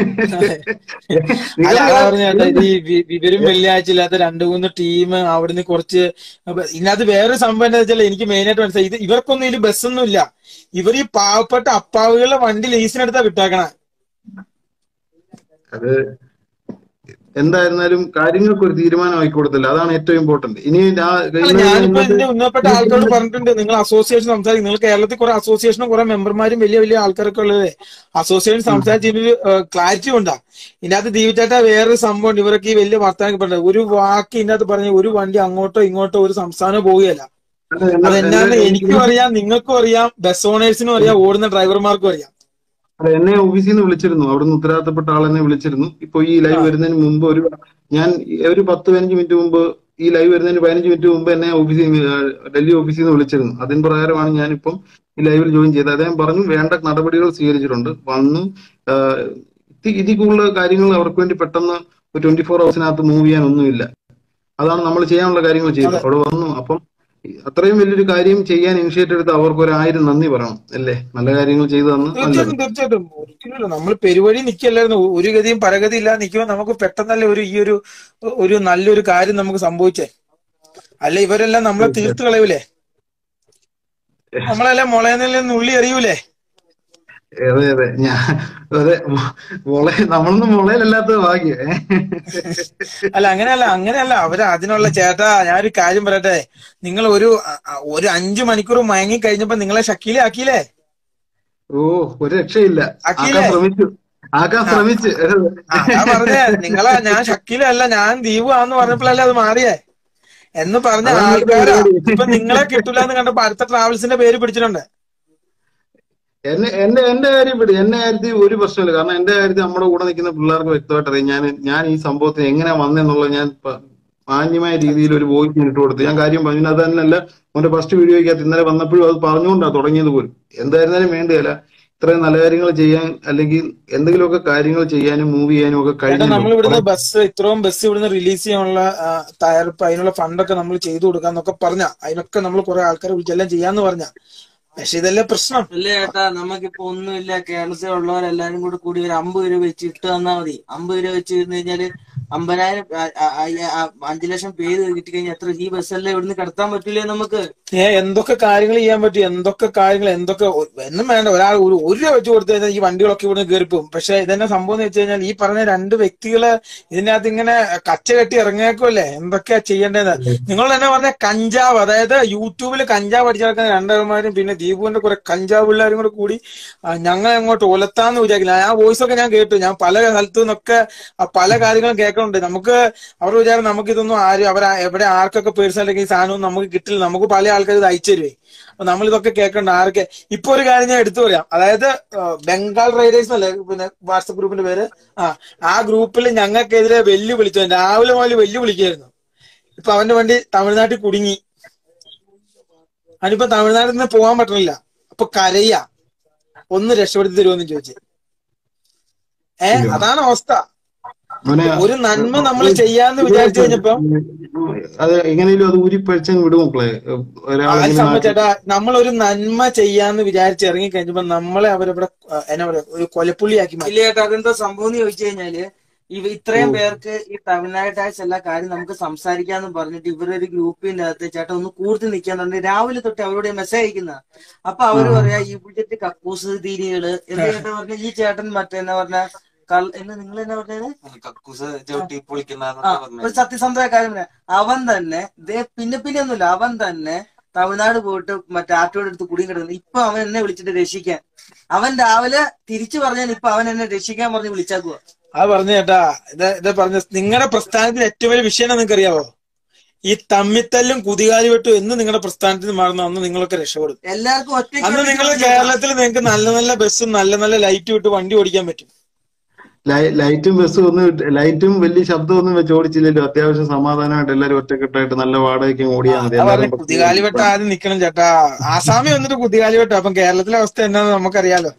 അല്ല നിങ്ങൾ അതാ പറഞ്ഞ കേട്ടോ ഇത് ഈ വി- വിവരം വെള്ളിയാഴ്ച ഇല്ലാത്ത രണ്ടു മൂന്ന് ടീം അവിടുന്ന് കുറച്ച് അപ്പൊ ഇതിനകത്ത് വേറൊരു സംഭവം എന്താ വെച്ചാൽ എനിക്ക് മെയിൻ ആയിട്ട് മനസ്സിലായി ഇത് ഇവർക്കൊന്നും ഇതിൽ ബസ്സൊന്നും ഇല്ല ഇവർ ഈ പാവപ്പെട്ട അപ്പാവുകളുടെ വണ്ടി ലീസിനെടുത്താ വിട്ടേക്കണ അത് എന്തായിരുന്നാലും കാര്യങ്ങൾക്ക് ഒരു തീരുമാനം ആയിക്കൊടുത്തില്ല അതാണ് ഏറ്റവും ഇമ്പോർട്ടന്റ് ഇനി ഞാൻ അല്ല ഇന്ന് ഞാനിപ്പോ ഇന്നത്തെ ഇതിന്റെ ഉന്നതപ്പെട്ട ആൾക്കാരോട് പറഞ്ഞിട്ടുണ്ട് നിങ്ങൾ അസോസിയേഷൻ സംസാരിക്കും നിങ്ങൾ കേരളത്തിൽ കുറെ അസോസിയേഷനും കുറെ മെമ്പർമാരും വലിയ വലിയ ആൾക്കാരൊക്കെ ഉള്ളത് അസോസിയേഷൻ സംസാരിച്ചതിന് ക്ലാരിറ്റി ഉണ്ടാ ഇതിനകത്ത് ദീപിച്ചേട്ടാ വേറൊരു സംഭവം ഉണ്ട് ഇവരൊക്കെ ഈ വലിയ വർത്തമാനം പറഞ്ഞത് ഒരു വാക്ക് ഇതിനകത്ത് പറഞ്ഞ ഒരു വണ്ടി അങ്ങോട്ടോ ഇങ്ങോട്ടോ ഒരു സംസ്ഥാനം പോവുകയല്ല അല്ല, എന്നാ- അതെന്നാന്ന് എന്നാ- എനിക്കും അറിയാം നിങ്ങൾക്കും അറിയാം ബസ് ഓണേഴ്സിനും അറിയാം ഓടുന്ന ഡ്രൈവർമാർക്കും അറിയാം അല്ല എന്നെ ഓഫീസിൽ നിന്ന് വിളിച്ചിരുന്നു അവിടുന്ന് ഉത്തരവാദിത്തപ്പെട്ട ആൾ എന്നെ വിളിച്ചിരുന്നു ഇപ്പൊ ഈ ലൈവ് ആ. വരുന്നതിന് മുമ്പ് ഒരു ഞാൻ ഒരു പത്ത് പതിനഞ്ച് മിനിറ്റ് മുമ്പ് ഈ ലൈവ് വരുന്നതിന് പതിനഞ്ച് മിനിറ്റ് മുമ്പ് എന്നെ ഓഫീസിൽ നിന്ന്, ആ, ഡൽഹി ഓഫീസിൽ നിന്ന് വിളിച്ചിരുന്നു അതിന് പ്രകാരമാണ് ഞാനിപ്പം ഈ ലൈവിൽ ജോയിൻ ചെയ്തത് അദ്ദേഹം പറഞ്ഞു വേണ്ട നടപടികൾ സ്വീകരിച്ചിട്ടുണ്ട് വന്നു ആ, ഇത് ഇതിൽ കൂടുതൽ കാര്യങ്ങൾ അവർക്ക് വേണ്ടി പെട്ടെന്ന് ഒരു ട്വന്റി ഫോർ ഹവേഴ്സിനകത്ത് മൂവ് ചെയ്യാൻ ഒന്നുമില്ല അതാണ് നമ്മൾ ചെയ്യാനുള്ള കാര്യങ്ങൾ ചെയ്തത് അതെ. അവിടെ വന്നു അപ്പം അത്രയും വലിയൊരു കാര്യം ചെയ്യാൻ ഇനിഷ്യേറ്റ് എടുത്ത് അവർക്ക് ഒരു ആയിരം നന്ദി പറയണം അല്ലേ നല്ല കാര്യങ്ങൾ ചെയ്തു തന്ന് നല്ലത് തീർച്ചയായിട്ടും തീർച്ചയായിട്ടും ഒരിക്കലും നമ്മൾ പെരുവഴി നിൽക്കല്ലായിരുന്നു ഒരു ഗതിയും പരഗതി ഇല്ലാതെ നിൽക്കുമ്പോൾ നമുക്ക് പെട്ടെന്നല്ലേ ഒരു ഈ ഒരു ഒരു നല്ലൊരു കാര്യം നമുക്ക് സംഭവിച്ചേ അല്ല ഇവരെല്ലാം നമ്മളെ തീർത്ത് കളയൂലേ നമ്മളെല്ലാം മുളയിൽ നിന്ന് ഉള്ളി എറിയൂലേ അതെ അതെ ഞാൻ അതെ മുള നമ്മളൊന്നും മുളയിലല്ലാത്തത് ഭാഗ്യം ഏ. അല്ല അങ്ങനെയല്ല അങ്ങനെയല്ല അവര് അതിനുള്ള ചേട്ടാ ഞാനൊരു കാര്യം പറയട്ടെ നിങ്ങൾ ഒരു അ- അ- ഒരു അഞ്ചു മണിക്കൂർ മയങ്ങി കഴിഞ്ഞപ്പോ നിങ്ങളെ ഷക്കീലെ ആക്കിയില്ലേ ഓ ഒരു രക്ഷയില്ല ആക്കിയില്ലേ? ആക്കാൻ ശ്രമിച്ചു ആക്കാൻ ശ്രമിച്ചു ആ, അതാ പറഞ്ഞേ നിങ്ങളെ ഞാൻ ഷക്കീലല്ല ഞാൻ ദീപു ആന്ന് പറഞ്ഞപ്പോഴല്ലേ അത് മാറിയേ എന്ന് പറഞ്ഞ അതാണ് ഇവിടുത്തെ ആൾക്കാരാ പരിപാടി. ഇപ്പൊ നിങ്ങളെ കിട്ടൂല എന്ന് കണ്ടപ്പോ അടുത്ത ട്രാവൽസിന്റെ പേര് പിടിച്ചിട്ടുണ്ട് എന്നെ എന്റെ എന്റെ കാര്യം ഇവിടെ എന്റെ കാര്യത്തിൽ ഒരു പ്രശ്നമില്ല കാരണം എന്റെ കാര്യത്തിൽ നമ്മുടെ കൂടെ നിൽക്കുന്ന പിള്ളേർക്ക് വ്യക്തമായിട്ട് അറിയാം ഞാൻ ഞാൻ ഈ സംഭവത്തിന് എങ്ങനെ വന്നെന്നുള്ളത് ഞാൻ പ- മാന്യമായ രീതിയിൽ ഒരു വോയിസ് ഇട്ട് കൊടുത്തു ഞാൻ കാര്യം പറഞ്ഞു അത് തന്നെയല്ല അവന്റെ ഫസ്റ്റ് വീഡിയോയ്ക്കകത്ത് ഇന്നലെ വന്നപ്പോഴും അത് പറഞ്ഞുകൊണ്ടാണ് തുടങ്ങിയത് പോലും എന്തായിരുന്നാലും വേണ്ടിയല്ല ഇത്രയും നല്ല കാര്യങ്ങൾ ചെയ്യാൻ അല്ലെങ്കിൽ എന്തെങ്കിലുമൊക്കെ കാര്യങ്ങൾ ചെയ്യാനും മൂവ് ചെയ്യാനും ഒക്കെ ചേട്ടാ നമ്മൾ കഴിഞ്ഞു ഇവിടുന്ന് ബസ് ഇത്രയും ബസ് ഇവിടുന്ന് റിലീസ് ചെയ്യാനുള്ള ആ, തയ്യാറെടുപ്പ് അതിനുള്ള ഫണ്ടൊക്കെ നമ്മൾ ചെയ്തു കൊടുക്കാന്നൊക്കെ പറഞ്ഞ അതിനൊക്കെ നമ്മൾ കുറെ ആൾക്കാരെ വിളിച്ചെല്ലാം ചെയ്യാന്ന് പറഞ്ഞ പക്ഷെ ഇതല്ലേ പ്രശ്നം ഇല്ല ചേട്ടാ നമുക്കിപ്പോ ഒന്നുമില്ല കേരളത്തിലുള്ളവരെല്ലാരും കൂടി കൂടി ഒരു അമ്പത് രൂപ വെച്ച് ഇട്ട് തന്നാ മതി അമ്പത് രൂപ വെച്ച് ഇരുന്ന് കഴിഞ്ഞാല് അമ്പതിനായിരം ആ, ആ, ആ, ആ, അഞ്ചു ലക്ഷം പേര് കിട്ടിക്കഴിഞ്ഞാൽ എത്ര ഈ ബസ്സെല്ലാം ഇവിടുന്ന് കടത്താൻ പറ്റില്ലേ നമുക്ക് ഏ എന്തൊക്കെ കാര്യങ്ങൾ ചെയ്യാൻ പറ്റും എന്തൊക്കെ കാര്യങ്ങൾ എന്തൊക്കെ ഒ- എന്നും വേണ്ട ഒരാൾ ഒരു ഒരു രൂപ വെച്ച് കൊടുത്തു കഴിഞ്ഞാൽ ഈ വണ്ടികളൊക്കെ ഇവിടുന്ന് കയറിപ്പോവും പക്ഷെ ഇതെന്നെ സംഭവം എന്ന് വെച്ച് കഴിഞ്ഞാൽ ഈ പറഞ്ഞ രണ്ട് വ്യക്തികള് ഇതിനകത്ത് ഇങ്ങനെ കച്ച കെട്ടി ഇറങ്ങിയേക്കുമല്ലേ എന്തൊക്കെയാ ചെയ്യേണ്ടത് നിങ്ങൾ തന്നെ പറഞ്ഞ കഞ്ചാവ് അതായത് യൂട്യൂബിൽ കഞ്ചാവ് അടിച്ചു നടക്കുന്ന രണ്ടുപേരും പിന്നെ ദീപുവിന്റെ കുറെ കഞ്ചാവ് പിള്ളേരും കൂടെ കൂടി ആ, ഞങ്ങളെ അങ്ങോട്ട് ഒലത്താന്ന് വിചാരിക്കില്ല ആ വോയിസ് ഒക്കെ ഞാൻ കേട്ടു ഞാൻ പല സ്ഥലത്തു നിന്നൊക്കെ ആ പല കാര്യങ്ങളും കേൾക്കുന്നുണ്ട് നമുക്ക് അവർ വിചാരം നമുക്ക് ഇതൊന്നും ആരും അവർ എവിടെ ആർക്കൊക്കെ പേഴ്സണൽ ഈ സാധനവും നമുക്ക് കിട്ടില്ല നമുക്ക് പല ആൾക്കാർ ഇത് അയച്ചു തരുവേ അപ്പൊ നമ്മൾ ഇതൊക്കെ കേൾക്കണ്ട ആർക്ക് ഇപ്പൊ ഒരു കാര്യം ഞാൻ എടുത്തു പറയാം അതായത് ആ, ബംഗാൾ റൈഡേഴ്സ് അല്ലേ പിന്നെ വാട്സപ്പ് ഗ്രൂപ്പിന്റെ പേര് ആ ആ ഗ്രൂപ്പിൽ ഞങ്ങൾക്കെതിരെ വെല്ലു വിളിച്ചു രാവിലെ മുതൽ വെല്ലു വിളിക്കായിരുന്നു ഇപ്പൊ അവന്റെ വണ്ടി തമിഴ്നാട്ടിൽ കുടുങ്ങി അവനിപ്പോ തമിഴ്നാട്ടിൽ നിന്ന് പോകാൻ പറ്റണില്ല അപ്പൊ കരയ ഒന്ന് രക്ഷപ്പെടുത്തി തരുമെന്ന് ചോദിച്ചു ഏ അതാണ് അവസ്ഥ അവനെ ഒരു നന്മ നമ്മൾ ചെയ്യാന്ന് വിചാരിച്ചു കഴിഞ്ഞപ്പോ അത് എങ്ങനെയും അത് ഊരിപ്പഴിച്ചങ്ങ് വിടും മക്കളെ ആ ഒരാളെങ്കിലും സംബന്ധിച്ചേട്ടാ നമ്മൾ ഒരു നന്മ ചെയ്യാന്ന് വിചാരിച്ച് ഇറങ്ങി കഴിഞ്ഞപ്പോ നമ്മളെ അവരവിടെ ആ, എന്നാ പറയാ ഒരു കൊലപ്പുള്ളിയാക്കി മാറ്റി ഇല്ല ചേട്ടാ അതെന്താ സംഭവം എന്ന് ചോദിച്ചു കഴിഞ്ഞാല് ഇവ ഇത്രയും പേർക്ക് ഈ തമിഴ്നാട് ടാക്സ് എല്ലാ കാര്യം നമുക്ക് സംസാരിക്കാന്ന് പറഞ്ഞിട്ട് ഇവരുടെ ഒരു ഗ്രൂപ്പിന്റെ അകത്ത് ചേട്ടൻ ഒന്ന് കൂർത്തി നിൽക്കാൻ തന്നെ രാവിലെ തൊട്ട് അവരോട് മെസ്സേജ് അയക്കുന്ന അപ്പൊ അവര് പറയാ ഈ ബുദ്ധറ്റ് കക്കൂസ് തീരികള് എന്ത് ചേട്ടൻ പറഞ്ഞ ഈ ചേട്ടൻ മറ്റേ എന്നാ പറഞ്ഞ കൾ- എന്ന് നിങ്ങൾ എന്നാ പറഞ്ഞത് കക്കൂസ് ചവിട്ടി ആ പൊളിക്കുന്ന ഒരു സത്യസന്ധമായ കാര്യം പറയാം അവൻ തന്നെ ദേ പിന്നെ പിന്നെ ഒന്നുമില്ല അവൻ തന്നെ തമിഴ്നാട് പോയിട്ട് മറ്റേ ആറ്റോടെ അടുത്ത് കുടിയും കിടക്കുന്നു ഇപ്പൊ അവൻ എന്നെ വിളിച്ചിട്ട് രക്ഷിക്കാൻ അവൻ രാവിലെ തിരിച്ചു പറഞ്ഞാൽ ഇപ്പൊ അവൻ എന്നെ രക്ഷിക്കാൻ പറഞ്ഞ് വിളിച്ചാക്കുക അത് പറഞ്ഞു ചേട്ടാ ഇത് ഇത് പറഞ്ഞ നിങ്ങളുടെ പ്രസ്ഥാനത്തിൽ ഏറ്റവും വലിയ വിഷയം നിങ്ങൾക്ക് അറിയാവോ ഈ തമ്മിത്തല്ലും കുതികാലി വെട്ടും എന്ന് നിങ്ങളുടെ പ്രസ്ഥാനത്തിൽ മാറുന്ന അന്ന് നിങ്ങളൊക്കെ രക്ഷപ്പെടും എല്ലാവർക്കും ഒറ്റയ്ക്ക് അന്ന് നിങ്ങൾ ഒറ്റയ്ക്ക് കേരളത്തിൽ നിങ്ങൾക്ക് നല്ല നല്ല ബസ്സും നല്ല നല്ല ലൈറ്റും ഇട്ട് വണ്ടി ഓടിക്കാൻ പറ്റും ലൈ- ലൈറ്റും ബസ്സും ഒന്നും ഇട്ട് ലൈറ്റും വലിയ ശബ്ദമൊന്നും വെച്ച് ഓടിച്ചില്ലല്ലോ അത്യാവശ്യം സമാധാനമായിട്ട് എല്ലാവരും ഒറ്റക്കെട്ടായിട്ട് നല്ല വാടകയ്ക്ക് ഓടിയാൽ മതി അതാ പറഞ്ഞ എല്ലാവരും കുതികാലി വെട്ടം ആദ്യം നിക്കണം ചേട്ടാ ആസാമി വന്നിട്ട് കുതികാലി വെട്ടം അപ്പം കേരളത്തിലെ അവസ്ഥ എന്താന്ന് നമുക്കറിയാലോ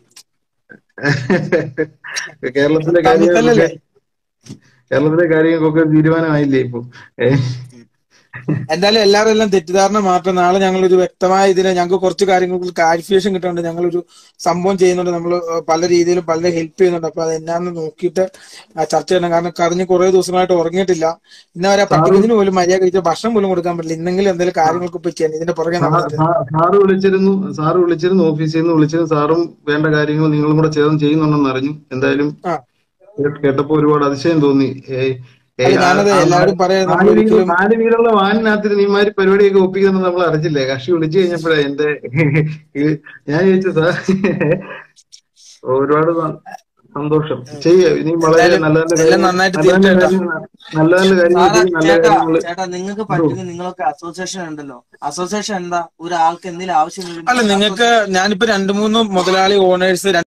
കേരളത്തിലെ തമ്മിത്തല്ലല്ലേ കാര്യങ്ങൾക്കൊക്കെ കേരളത്തിലെ കാര്യങ്ങൾക്കൊക്കെ തീരുമാനമായില്ലേ ഇപ്പൊ ഏ? എന്തായാലും എല്ലാവരും എല്ലാം തെറ്റിദ്ധാരണ മാറ്റം നാളെ ഞങ്ങളൊരു വ്യക്തമായ ഇതിന് ഞങ്ങൾക്ക് കുറച്ച് കാര്യങ്ങൾക്ക് ക്ലാരിഫിക്കേഷൻ കിട്ടുന്നുണ്ട് ഞങ്ങളൊരു സംഭവം ചെയ്യുന്നുണ്ട് നമ്മൾ പല രീതിയിലും പലരെ ഹെൽപ്പ് ചെയ്യുന്നുണ്ട് അപ്പൊ അത് എന്നാന്ന് നോക്കിയിട്ട് ആ ചർച്ച ചെയ്യണം കാരണം കഴിഞ്ഞ കുറെ ദിവസങ്ങളായിട്ട് ഉറങ്ങിയിട്ടില്ല ഇന്ന് വരെ പട്ടികത്തിന് പോലും മര്യാദ കഴിച്ച ഭക്ഷണം പോലും കൊടുക്കാൻ പറ്റില്ല ഇന്നെങ്കിലും എന്തെങ്കിലും കാര്യങ്ങൾക്ക് ഇപ്പൊ ചെയ്യാൻ ഇതിന്റെ പുറകെ സാ- നടന്നിട്ട് സാ- സാറ് വിളിച്ചിരുന്നു സാറ് വിളിച്ചിരുന്നു ഓഫീസിൽ നിന്ന് വിളിച്ചിരുന്നു സാറും വേണ്ട കാര്യങ്ങൾ നിങ്ങളും കൂടെ ചേർന്ന് ചെയ്യുന്നുണ്ടെന്ന് അറിഞ്ഞു എന്തായാലും ആ കേ- കേട്ടപ്പോ ഒരുപാട് അതിശയം തോന്നി ഏയ് ഏയ് അല്ല ആ- ഞാനത് ആ എല്ലാവരും പറയാം നാല് നമ്മൾ വീലുള്ള ഒരിക്കലും നാല് വീലുള്ള വാനിനകത്ത് നീമാര് പരിപാടിയൊക്കെ ഒപ്പിക്കുന്നത് നമ്മൾ അറിഞ്ഞില്ലേ കക്ഷി വിളിച്ചു കഴിഞ്ഞപ്പോഴാ എന്റെ ഇത് ഞാൻ ചോദിച്ചു സാർ ഒരുപാട് സ- സന്തോഷം ചെയ്യ ഇനി വളരെ എന്തായാലും നല്ല നല്ല എല്ലാം കാര്യങ്ങൾ നന്നായിട്ട് നല്ല നല്ല തീർച്ചയായിട്ടും കാര്യങ്ങൾ നല്ല നല്ല കാര്യങ്ങൾ സാറാ ചെയ്യും നല്ല ചേട്ടാ കാര്യങ്ങൾ ചേട്ടാ നിങ്ങൾക്ക് പറ്റുമെങ്കിൽ നിങ്ങളൊക്കെ അസോസിയേഷൻ ഉണ്ടല്ലോ അസോസിയേഷൻ എന്താ ഒരാൾക്ക് എന്തെങ്കിലും ആവശ്യം അല്ല നിങ്ങൾക്ക് ഞാനിപ്പോ രണ്ടു മൂന്ന് മുതലാളി ഓണേഴ്സ്